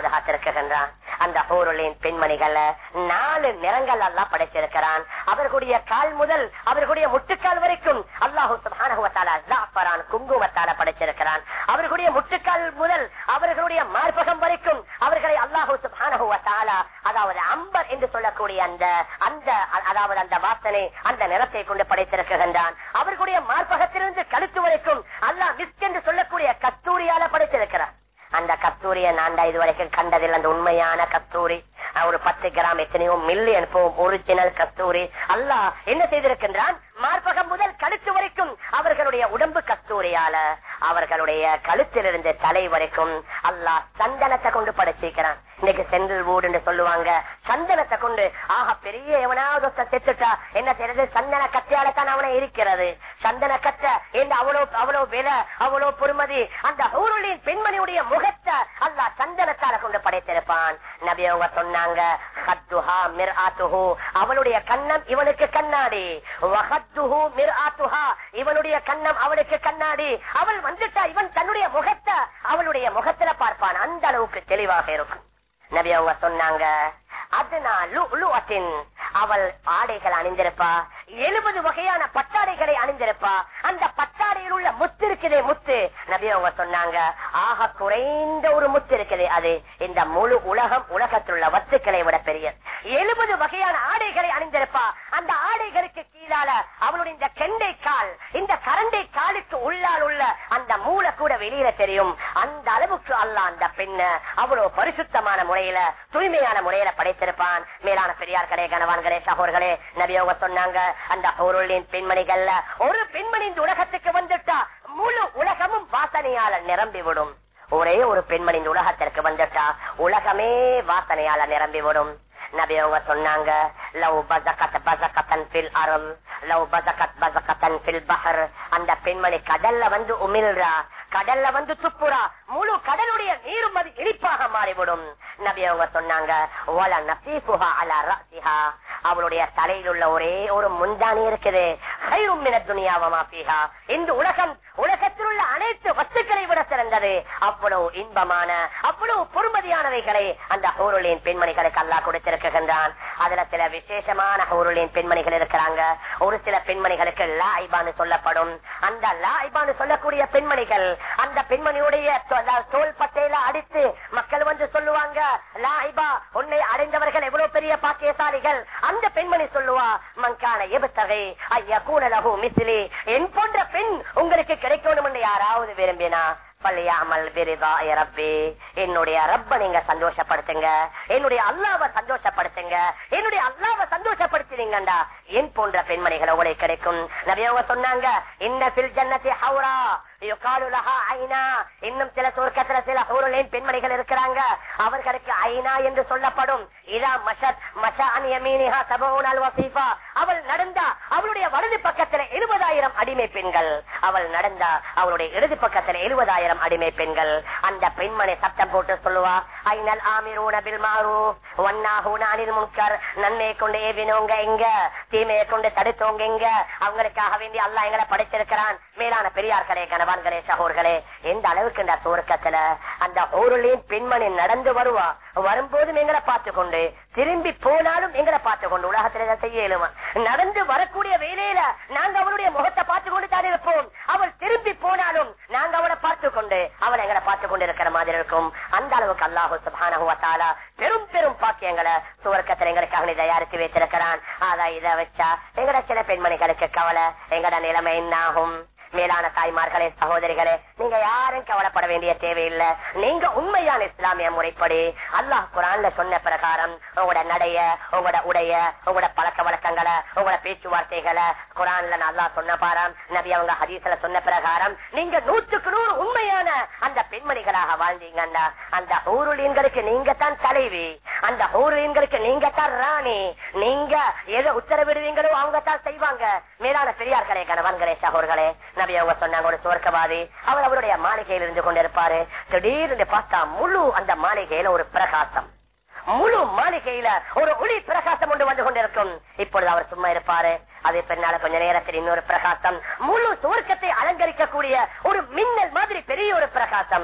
பாதுகாத்திருக்கின்றான் அந்த ஹூருளின் பெண்மணிகள் நாலு நிறங்கள் அல்லாஹ் படைச்சிருக்கிறான் அவர்களுடைய கால் முதல் அவர்களுடைய முட்டுக்கால் வரைக்கும் அல்லாஹு ஜாஃபரான் குங்குமத்தால படைச்சிருக்கிறான் அவர்களுடைய முட்டுக்கால் முதல் அவர்களுடைய மார்பகம் வரைக்கும் அவர்களை அல்லாஹு சுபானகுவத்தாலா அதாவது அம்பர் என்று சொல்லக்கூடிய அந்த அந்த அதாவது அந்த வாசனை அந்த நிறத்தை கொண்டு படைத்திருக்கின்றான் அவர்களுடைய மார்பகத்திலிருந்து கழுத்து வரைக்கும் அல்லாஹ் மிஸ்க் என்று சொல்லக்கூடிய கஸ்தூரியால படைத்திருக்கிறான் அந்த கஸ்தூரிய நான்டா இதுவரைக்கும் கண்டதில் அந்த உண்மையான கஸ்தூரி ஒரு பத்து கிராம் எத்தனையோ மில்லியன் போகும் ஒரிஜினல் கஸ்தூரி அல்லாஹ் என்ன செய்திருக்கின்றான் மார்பகம் முதல் கழுத்து வரைக்கும் அவர்களுடைய உடம்பு கஸ்தூரியால அவர்களுடைய கழுத்திலிருந்து தலை வரைக்கும் அல்லாஹ் சந்தனத்தை கொண்டு படைச்சிருக்கிறான் இன்னைக்கு செந்தில் வூடு என்று சொல்லுவாங்க சந்தனத்தை கொண்டு ஆக பெரிய எவனாவது ஒருத்தன் செத்துட்டா என்ன செய்யறது சந்தன கத்தியால தான் அவனை இருக்கிறது சந்தன கத்த என்று அவ்வளவு அவ்வளவு விலை அவ்வளவு பொறுமதி அந்த ஊருளின் பெண்மணியுடைய முகத்தை அல்லாஹ் சந்தனத்தால கொண்டு படைத்திருப்பான் நபி அவங்க சொன்னாங்க "ஹத்துஹா மிர்ஆத்துஹு." அவளுடைய கண்ணம் இவனுக்கு கண்ணாடி வஹத்துஹு மிர்ஆத்துஹா. இவனுடைய கண்ணம் அவளுக்கு கண்ணாடி அவள் வந்துட்டா இவன் தன்னுடைய முகத்தை அவளுடைய முகத்துல பார்ப்பான் அந்த அளவுக்கு தெளிவாக இருக்கும் நபி அவங்க சொன்னாங்க அதுனா லுஅத்தின் அவள் ஆடைகள் அணிந்திருப்பா எழுபது வகையான பட்டாடைகளை அணிந்திருப்பா அந்த பட்டாடையில் உள்ள முத்து இருக்குதே முத்து நபி அவங்க சொன்னாங்க ஆக குறைந்த ஒரு முத்து இருக்குது அது இந்த முழு உலகம் உலகத்தில் உள்ள வத்துக்களை விட பெரிய எழுபது வகையான ஆடைகளை அணிந்திருப்பா அந்த ஆடைகளுக்கு கீழால அவளுடைய இந்த கெண்டை கால் இந்த கரண்டை காலுக்கு உள்ளால் உள்ள அந்த மூளை கூட வெளியில தெரியும் அந்த அளவுக்கு அல்ல அந்த பெண்ண அவ்வளவு பரிசுத்தமான முறையில தூய்மையான முறையில படைத்திருப்பான் மேலான பெரியார்களே கணவான்களே சகோர்களே நபியோக சொன்னாங்க அந்த பொருளின் பெண்மணிகள்ல ஒரு பெண்மணி இந்த உலகத்துக்கு வந்துட்டா முழு உலகமும் வாசனையால நிரம்பி விடும் ஒரே ஒரு பெண்மணி இந்த உலகத்திற்கு வந்துட்டா உலகமே வாசனையால நிரம்பி விடும் நபி அவங்க சொன்னாங்க லவ் பசகத் பசகத்தன் ஃபில் அருள் லவ் பசகத் பசகத்தன் ஃபில் பஹர் அந்த பெண்மணி கடல்ல வந்து உமிழ்றா கடல்ல வந்து துப்புறா முழு கடலுடைய நீரும் அது இனிப்பாக மாறிவிடும் நபி அவங்க சொன்னாங்க "வல நசீஃபுஹா அலா ரஅசிஹா." அவளுடைய தலையில் உள்ள ஒரே ஒரு முந்தானி இருக்குது "ஹைரும் மினத் துனியா வமா ஃபீஹா." இந்த உலகம் உலகத்தில் உள்ள அனைத்து வஸ்துக்களை விட சிறந்தது அவ்வளவு இன்பமான அவ்வளவு பொறுமதியானவைகளை அந்த ஹோருளின் பெண்மணிகளுக்கு அல்லாஹ் கொடுத்திருக்கின்றான் அதுல சில விசேஷமான ஹோருளின் பெண்மணிகள் இருக்கிறாங்க ஒரு சில பெண்மணிகளுக்கு லாய்பான்னு சொல்லப்படும் அந்த லாய்பான்னு சொல்லக்கூடிய பெண்மணிகள் அந்த பெண்மணியுடைய தோ- அதாவது தோள் பட்டையில அடித்து மக்கள் வந்து சொல்லுவாங்க லாய்பா உன்னை அடைந்தவர்கள் எவ்வளவு பெரிய பாக்கியசாலிகள் அந்த பெண்மணி சொல்லுவா மங்கான எபத்தகை ஐயா கூனலகு மிசிலி என் போன்ற பெண் உங்களுக்கு கிடைக்கணும் என்று யாராவது விரும்பினா பள்ளியாமல் விரிதா ரப்பி என்னுடைய ரப்ப நீங்க சந்தோஷப்படுத்துங்க என்னுடைய அல்லாவை சந்தோஷப்படுத்துங்க என்னுடைய அல்லாவை சந்தோஷப்படுத்தினீங்கடா என் போன்ற பெண்மணிகள் உங்களுக்கு கிடைக்கும் நபியவங்க சொன்னாங்க இன்ன பில் ஜன்னதி ஹவுரா யுகாலு லஹா ஐனா இன்னும் சில சொர்க்கத்துல சில ஹூருலேன் பெண்மணிகள் இருக்கிறாங்க அவர்களுக்கு ஐனா என்று சொல்லப்படும் இதா மஷத் மஷா அன் யமீனிஹா சபூன் அல் வசீஃபா அவள் நடந்தா அவளுடைய வலது பக்கத்துல எழுபதாயிரம் அடிமை பெண்கள் அவள் நடந்தா அவளுடைய இடது பக்கத்துல எழுபதாயிரம் அடிமை பெண்கள் அந்த பெண்மணி சத்தம் போட்டு சொல்லுவா ஐநல் ஆமிரூன பில் மாறு ஒன்னாகூன அனில் முன்கர் நன்மையை கொண்டு ஏவினவங்க எங்க தீமையை கொண்டு தடுத்தவங்க எங்க அவங்களுக்காக வேண்டி அல்லாஹ் எங்களை படைச்சிருக்கிறான் மேலான பெரியார்களே கணவான்களே சகோர்களே எந்த அளவுக்கு இந்த சுவர்க்கத்துல அந்த ஊருளையும் பெண்மணி நடந்து வருவா வரும்போதும் எங்களை பார்த்து கொண்டு திரும்பி போனாலும் எங்களை பார்த்து கொண்டு உலகத்துல இதை செய்ய இயலுமா நடந்து வரக்கூடிய வேலையில நாங்க அவளுடைய முகத்தை பார்த்து கொண்டு தான் இருப்போம் அவள் திரும்பி போனாலும் நாங்க அவளை பார்த்து கொண்டு அவள் எங்களை பார்த்து கொண்டு இருக்கிற மாதிரி இருக்கும் அந்த அளவுக்கு அல்லாஹு சுப்ஹானஹு வ தஆலா பெரும் பெரும் பாக்கியங்களை சுவர்க்கத்தில் எங்களுக்காக நீ தயாரித்து வைத்திருக்கிறான் அதான் இதை வச்சா எங்கட சில பெண்மணிகளுக்கு கவலை எங்கட நிலைமை என்ன ஆகும் மேலான தாய்மார்களே சகோதரிகளே நீங்க யாரும் கவலைப்பட வேண்டிய தேவையில்லை நீங்க உண்மையான இஸ்லாமிய முறைப்படி அல்லாஹ் குரான்ல சொன்ன பிரகாரம் உங்களோட நடைய உங்களோட உடைய உங்களோட பழக்க வழக்கங்களை உங்களோட பேச்சுவார்த்தைகளை குரான்ல அல்லாஹ் சொன்ன பாரம் நபி அவங்க ஹதீஸ்ல சொன்ன பிரகாரம் நீங்க நூற்றுக்கு நூறு உண்மையான அந்த பெண்மணிகளாக வாழ்ந்தீங்கன்னா அந்த ஊருளியன்களுக்கு நீங்க தான் தலைவி அந்த ஊருளியன்களுக்கு நீங்க தான் ராணி நீங்க எதை உத்தரவிடுவீங்களோ அவங்க தான் செய்வாங்க மேலான பெரியார்களே கணவன்களே சகோர்களே நபி அவங்க சொன்னாங்க ஒரு சுவர்க்கவாதி அவர் அவருடைய மாளிகையில் இருந்து கொண்டிருப்பாரு திடீர்னு பார்த்தா முழு அந்த மாளிகையில ஒரு பிரகாசம் முழு மாளிகையில ஒரு ஒளி பிரகாசம் கொண்டு வந்து கொண்டிருக்கும் இப்பொழுது அவர் சும்மா இருப்பாரு அது பின்னால கொஞ்ச நேரத்தில் இன்னொரு பிரகாசம் முழு சுவர்க்கத்தை அலங்கரிக்கக்கூடிய ஒரு மின்னல் மாதிரி பெரிய ஒரு பிரகாசம்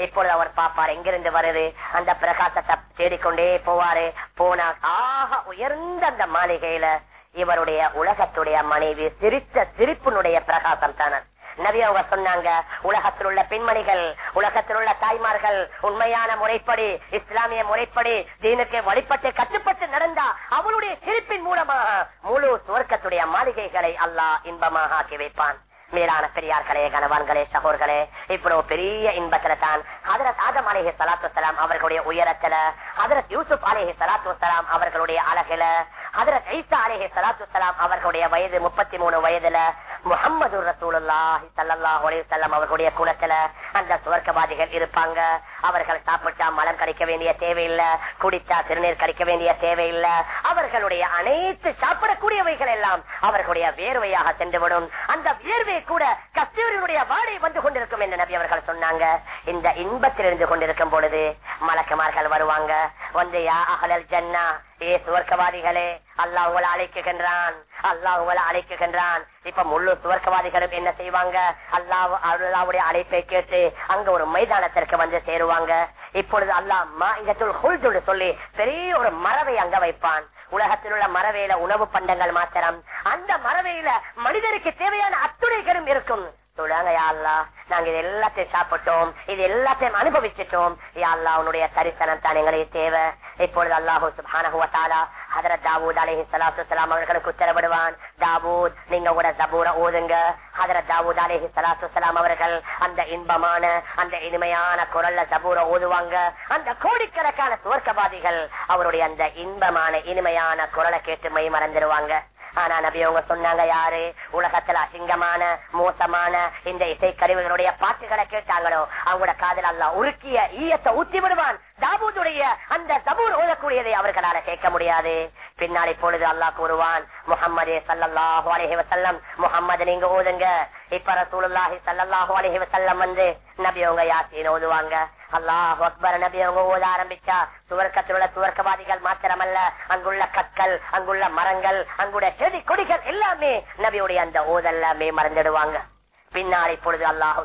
இப்பொழுது அவர் பாப்பார் எங்கிருந்து வருது அந்த பிரகாசத்தை தேடிக்கொண்டே போவாரு போனா ஆக உயர்ந்த அந்த மாளிகையில இவருடைய உலகத்துடைய மனைவி சிரித்த சிரிப்பினுடைய பிரகாசம் தானே நபி அவங்க சொன்னாங்க உலகத்தில் உள்ள பெண்மணிகள் உலகத்தில் உள்ள தாய்மார்கள் உண்மையான முறைப்படி இஸ்லாமிய முறைப்படி தீனுக்கு வழிபட்டு கட்டுப்பட்டு நடந்தா அவளுடைய சிரிப்பின் மூலமாக முழு சுவர்க்கத்துடைய மாளிகைகளை அல்லாஹ் இன்பமாக ஆக்கி வைப்பான் மேலான பெரியார்களே கணவான்களே சகோர்களே இவ்வளவு பெரிய இன்பத்துல தான் ஹதரத் ஆதம் அலேஹி சலாத்து வலாம் அவர்களுடைய உயரத்துல ஹதரத் யூசுப் அலேஹி சலாத்து வலாம் அவர்களுடைய அழகுல ஹதரத் ஐசா அலேஹி சலாத்து வலாம் அவர்களுடைய வயது முப்பத்தி மூணு வயதுல முகமது ரசூலுல்லாஹி ஸல்லல்லாஹு அலைஹி வஸல்லம் அவர்களுடைய குலத்துல அந்த சுவர்க்கவாதிகள் இருப்பாங்க அவர்கள் சாப்பிட்டா மலம் கடிக்க வேண்டிய தேவையில்லை குடித்தா சிறுநீர் கடிக்க வேண்டிய தேவையில்லை அவர்களுடைய அனைத்து சாப்பிடக்கூடியவைகள் எல்லாம் அவர்களுடைய வேர்வையாக சென்றுவிடும் அந்த வேர்வை கூட கஸ்தூரியுடைய வாடை வந்து கொண்டிருக்கும் என்று நபி அவர்கள் சொன்னாங்க இந்த இன்பத்தில் இருந்து கொண்டிருக்கும் பொழுது மலக்குமார்கள் வருவாங்க வந்து யா அகலல் ஜன்னா ஏ சுவர்க்கவாதிகளே அல்லாஹ் உங்களை அழைக்குகின்றான் அல்லாஹ் உங்களை அழைக்குகின்றான் இப்ப முழு சுவர்க்கவாதிகளும் என்ன செய்வாங்க அல்லாஹ் அல்லாவுடைய அழைப்பை கேட்டு அங்க ஒரு மைதானத்திற்கு வந்து சேருவாங்க இப்பொழுது அல்லாஹ் மாஇதத்துல் ஹுல்துன்னு சொல்லி பெரிய ஒரு மரவை அங்க வைப்பான் உலகத்தில் உள்ள மரவையில உணவு பண்டங்கள் மாத்திரம் அந்த மரவையில மனிதருக்கு தேவையான அத்துணைகளும் இருக்கும் சொல்லுவாங்க யாழ்லா நாங்க இது எல்லாத்தையும் சாப்பிட்டோம் இது எல்லாத்தையும் அனுபவிச்சிட்டோம் யாழ்லா உன்னுடைய தரிசனம் தான் எங்களுக்கு தேவை இப்பொழுது அல்லாஹூ சுபானகுவத்தாலா ஹதரத் தாவூத் அலஹி சலாத்து சலாம் அவர்களுக்கு உத்தரவிடுவான் தாவூத் நீங்க கூட ஜபூர ஓதுங்க ஹதரத் தாவூத் அலஹி சலாத்து சலாம் அவர்கள் அந்த இன்பமான அந்த இனிமையான குரல்ல ஜபூர ஓதுவாங்க அந்த கோடிக்கணக்கான சுவர்க்கவாதிகள் அவருடைய அந்த இன்பமான இனிமையான குரலை கேட்டு மை மறந்துடுவாங்க ஆனா நபி அவங்க சொன்னாங்க யாரு உலகத்துல அசிங்கமான மோசமான இந்த இசை கருவிகளுடைய பாட்டுகளை கேட்டாங்களோ அவங்களோட காதல் அல்ல உருக்கிய ஈயத்தை ஊத்தி விடுவான் தாபூதுடைய அந்த சபூர் ஓதக்கூடியதை அவர்களால கேட்க முடியாது பின்னால் இப்பொழுது அல்லாஹ் கூறுவான் முகம்மதே சல்லல்லாஹு அலைஹி வஸல்லம் முகம்மது நீங்க ஓதுங்க இப்ப ரசூலுல்லாஹி சல்லல்லாஹு அலைஹி வஸல்லம் வந்து நபி அவங்க யாசின் ஓதுவாங்க அல்லாஹ் அக்பர் நபி அவங்க ஓத ஆரம்பிச்சா சுவர்க்கத்தில் உள்ள சுவர்க்கவாதிகள் மாத்திரமல்ல அங்குள்ள கற்கள் அங்குள்ள மரங்கள் அங்குள்ள செடி கொடிகள் எல்லாமே நபியுடைய அந்த ஓதெல்லாமே மறந்துடுவாங்க பின்னால் இப்பொழுது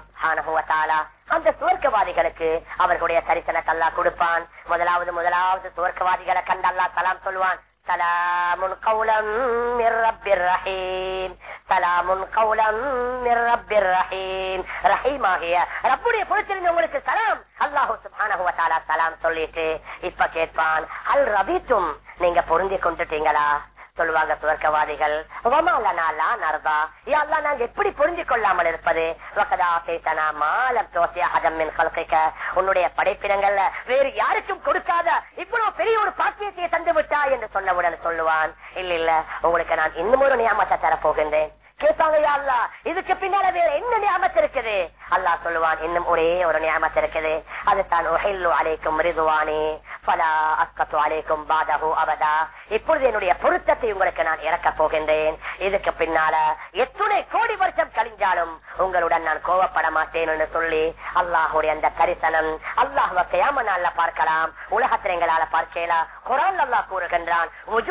அல்லாஹு அந்த சுவர்க்கவாதிகளுக்கு அவர்களுடைய தரிசனத்தை அல்லாஹ் கொடுப்பான் முதலாவது முதலாவது சுவர்க்கவாதிகளை கண்டு அல்லாஹ் சலாம் சொல்லுவான் சலாமுன் கௌலம் ரப்பிர் ரஹீம் சலாமுன் கௌலம் ரப்பிர் ரஹீம் ரஹீம் ஆகிய ரப்புடைய பொறுத்திருந்து உங்களுக்கு சலாம் அல்லாஹு சுப்ஹானஹு வ தஆலா சலாம் சொல்லிட்டு இப்ப கேட்பான் அல் ரபித்தும் நீங்க பொருந்தி கொண்டுட்டீங்களா சொல்லுவாங்க சுவர்க்கவாதிகள் நர்தா யாழ்லா நாங்க எப்படி புரிஞ்சு கொள்ளாமல் இருப்பது உன்னுடைய படைப்பிடங்கள்ல வேறு யாருக்கும் கொடுக்காத இவ்வளவு பெரிய ஒரு பாக்கியத்தை தந்து விட்டா என்று சொன்னவுடன் சொல்லுவான் இல்ல இல்ல உங்களுக்கு நான் இன்னும் ஒரு நியமத்தை தரப்போகின்றேன் கேட்பாங்க அல்லா இதுக்கு பின்னால வேற என்ன நியமத்து இருக்குது அல்லாஹ் சொல்லுவான் இன்னும் ஒரே ஒரு நியமத்து இருக்குது அதுதான் அலைக்கும் மிருதுவானி பலா அஸ்கத்து அலைக்கும் பாதகு அவதா இப்பொழுது என்னுடைய பொருத்தத்தை உங்களுக்கு நான் இறக்க போகின்றேன் இதுக்கு பின்னால எத்துணை கோடி வருஷம் கழிஞ்சாலும் உங்களுடன் நான் கோவப்பட மாட்டேன் என்று சொல்லி அல்லாஹுடைய அந்த தரிசனம் அல்லாஹுவ கயாம நாள்ல பார்க்கலாம் உலகத்தில் எங்களால பார்க்கலாம் குரான் அல்லாஹ் கூறுகின்றான்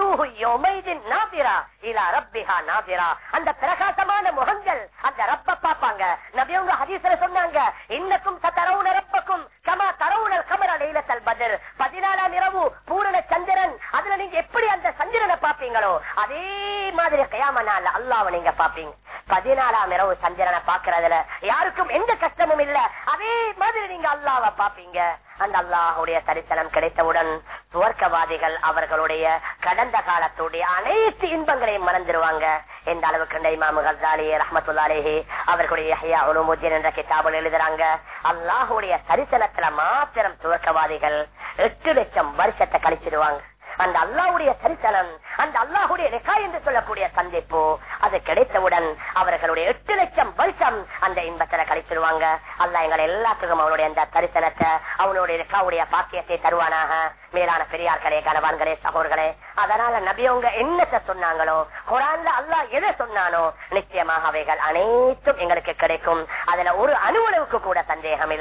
அந்த பிரகாசமான முகங்கள் அந்த ரப்ப பாப்பாங்க நபியவங்க ஹதீஸ்ல சொன்னாங்க இன்னக்கும் சத்தரவுன ரப்பக்கும் கமா தரவுனல் கமர லைலத்தல் பத்ர் பதினாலாம் இரவு பூரண சந்திரன் அதுல நீங்க எப்படி அந்த சந்திரனை பாப்பீங்களோ அதே மாதிரி கயாம நாள் அல்லாஹ் நீங்க பாப்பீங்க பதினாலாம் இரவு சந்திரனை பாக்குறதுல யாருக்கும் எந்த கஷ்டமும் இல்ல அதே மாதிரி நீங்க அல்லாவ பாப்பீங்க அந்த அல்லாஹுடைய தரிசனம் கிடைத்தவுடன் சுவர்க்கவாதிகள் அவர்களுடைய கடந்த காலத்துடைய அனைத்து இன்பங்களையும் மறந்துடுவாங்க எந்த அளவுக்கு இமாமு கசாலி ரஹமத்துல்லாலேஹி அவர்களுடைய என்ற கிதாபில் எழுதுறாங்க அல்லாஹுடைய தரிசனத்துல மாத்திரம் சுவர்க்கவாதிகள் எட்டு லட்சம் வருஷத்தை கழிச்சிடுவாங்க அந்த அல்லாஹுடைய தரிசனம் அந்த அல்லாஹுடைய ரெக்கா என்று சொல்லக்கூடிய சந்திப்பு அது கிடைத்தவுடன் அவர்களுடைய எட்டு லட்சம் வருஷம் அந்த இன்பத்துல கழிச்சிருவாங்க அல்லா எங்களை எல்லாத்துக்கும் அவனுடைய அந்த தரிசனத்தை அவனுடைய ரெக்காவுடைய பாக்கியத்தை தருவானாக மேலான பெரியார்களே கனவான்களே சகோர்களே அதனால நபியவங்க என்னத்தை சொன்னாங்களோ குரான்ல அல்லாஹ் எதை சொன்னானோ நிச்சயமாக அவைகள் அனைத்தும் எங்களுக்கு கிடைக்கும் அதுல ஒரு அணுவளவுக்கு கூட சந்தேகம் இல்ல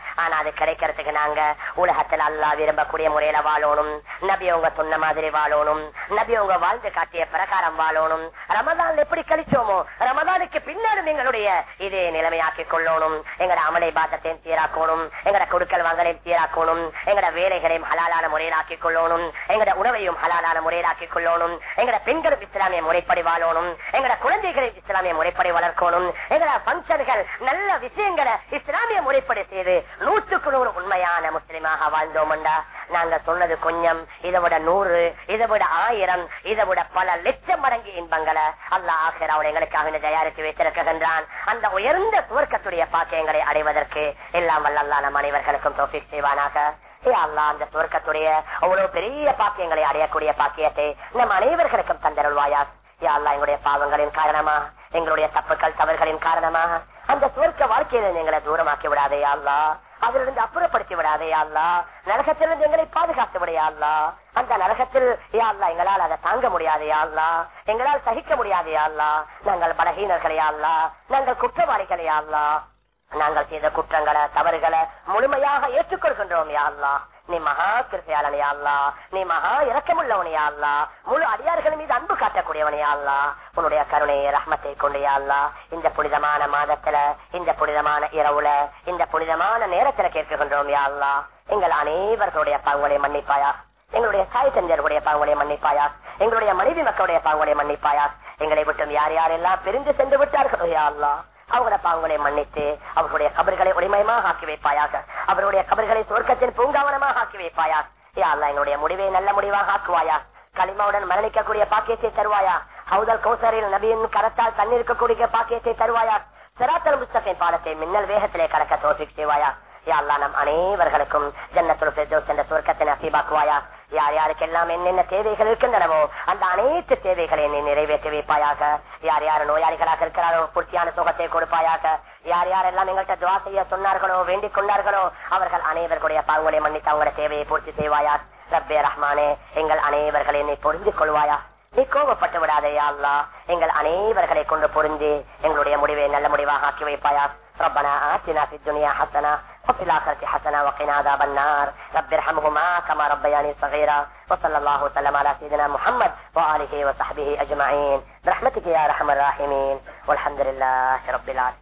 ஆனா அது கிடைக்கிறதுக்கு நாங்க உலகத்துல அல்லாஹ் விரும்பக்கூடிய முறையில வாழணும் நபி உங்க சொன்ன மாதிரி வாழணும் நபி உங்க வாழ்ந்து காட்டிய பிரகாரம் வாழணும் ரமதான் எப்படி கழிச்சோமோ ரமதானுக்கு பின்னாலும் எங்களுடைய இதே நிலைமையாக்கிக் கொள்ளணும் எங்கட அமலை பாத்தத்தையும் சீராக்கணும் எங்கட கொடுக்கல் வாங்கலையும் சீராக்கணும் எங்கட வேலைகளையும் ஹலாலான முறையில் ஆக்கிக் கொள்ளணும் எங்கட உணவையும் ஹலாலான முறையில் ஆக்கிக் கொள்ளணும் எங்கட பெண்களும் இஸ்லாமிய முறைப்படி வாழணும் எங்கட குழந்தைகளை இஸ்லாமிய முறைப்படி வளர்க்கணும் எங்கட பங்கன்கள் நல்ல விஷயங்களை இஸ்லாமிய முறைப்படி செய்து நூற்றுக்கு நூறு உண்மையான முஸ்லிமாக வாழ்ந்தோம்டா நாங்க சொன்னது கொஞ்சம் இதை விட நூறு இதை விட ஆயிரம் இதை விட பல லட்சம் மடங்கு இன்பங்களை அல்லாஹ் ஆசிராவோட எங்களுக்காக இந்த தயாரித்து வைத்திருக்கின்றான் அந்த உயர்ந்த சுவர்க்கத்துடைய பாக்கியங்களை அடைவதற்கு எல்லாம் வல்லல்லா நம் அனைவர்களுக்கும் தோஃபிக் செய்வானாக ஏ அல்லா அந்த சுவர்க்கத்துடைய அவ்வளவு பெரிய பாக்கியங்களை அடையக்கூடிய பாக்கியத்தை நம் அனைவர்களுக்கும் தந்தருள்வாயா யா அல்லா எங்களுடைய பாவங்களின் காரணமா எங்களுடைய தப்புக்கள் தவறுகளின் காரணமா அந்த சுவர்க்க வாழ்க்கையில எங்களை தூரமாக்கி விடாதே அல்லா அதிலிருந்து அப்புறப்படுத்தி விடாதே அல்லா நரகத்திலிருந்து எங்களை பாதுகாத்து விடையா அல்லா அந்த நரகத்தில் யா அல்லா எங்களால் அதை தாங்க முடியாதே அல்லா எங்களால் சகிக்க முடியாதே அல்லா நாங்கள் பலகீனர்களையா அல்லா நாங்கள் குற்றவாளிகளையா அல்லா நாங்கள் செய்த குற்றங்களை தவறுகளை முழுமையாக ஏற்றுக்கொள்கின்றோம் யா அல்லா நீ மகா கிருப்பையாளனையா அல்லா நீ மகா இறக்கமுள்ளவனையா அல்லா முழு அடியார்கள் மீது அன்பு காட்டக்கூடியவனையா அல்லா உன்னுடைய கருணையை ரஹ்மத்தை கொண்டையா அல்லா இந்த புனிதமான மாதத்துல இந்த புனிதமான இரவுல இந்த புனிதமான நேரத்துல கேட்கின்றோம் யா அல்லா எங்கள் அனைவர்களுடைய பாவங்களை மன்னிப்பாயா எங்களுடைய தாய் தந்தையர்களுடைய பாவங்களை மன்னிப்பாயா எங்களுடைய மனைவி மக்களுடைய பாவங்களை மன்னிப்பாயா எங்களை விட்டு யார் யாரெல்லாம் பிரிந்து சென்று விட்டார்களோ யா அல்லா அவங்கள பாவங்களை மன்னித்து அவர்களுடைய கபர்களை உரிமயமாக ஆக்கி வைப்பாயாக அவருடைய கபர்களை சொர்க்கத்தின் பூங்காவனமாக ஆக்கி வைப்பாயா யா அல்லா எங்களுடைய முடிவை நல்ல முடிவாக ஆக்குவாயா களிமாவுடன் மரணிக்கக்கூடிய பாக்கியத்தை தருவாயா ஹவுதல் கௌசரில் நபியின் கரத்தால் தண்ணீர்க்கக்கூடிய பாக்கியத்தை தருவாயா சிராத்தல் புஸ்தகின் பாடத்தை மின்னல் வேகத்திலே கடக்க தோசிக் செய்வாயா யா அல்லா நம் அனைவர்களுக்கும் ஜன்னத்துல் ஃபிர்தௌஸ் என்ற சுவர்க்கத்தை நசீபாக்குவாயா யார் யாருக்கெல்லாம் என்னென்ன தேவைகள் இருக்கின்றனவோ அந்த அனைத்து தேவைகளை நீ நிறைவேற்றி வைப்பாயாக யார் யார் நோயாளிகளாக இருக்கிறாரோ பூர்த்தியான சுகத்தை கொடுப்பாயாக யார் யாரெல்லாம் எங்கள்கிட்ட துவா செய்ய சொன்னார்களோ வேண்டிக் கொண்டார்களோ அவர்கள் அனைவர்களுடைய பாவங்களை மன்னித்து அவங்களோட தேவையை பூர்த்தி செய்வாயா ரப்பே ரஹ்மானே எங்கள் அனைவர்களை நீ புரிந்து கொள்வாயா நீ கோபப்பட்டு விடாதே யா அல்லா எங்கள் அனைவர்களை கொண்டு பொருந்தி எங்களுடைய முடிவை நல்ல முடிவாக ஆக்கி வைப்பாயா ربنا آتنا في الدنيا حسنة وفي الآخرة حسنة وقنا عذاب النار رب ارحمهما كما ربياني صغيرا وصلى الله وسلم على سيدنا محمد وآله وصحبه أجمعين برحمتك يا أرحم الراحمين والحمد لله رب العالمين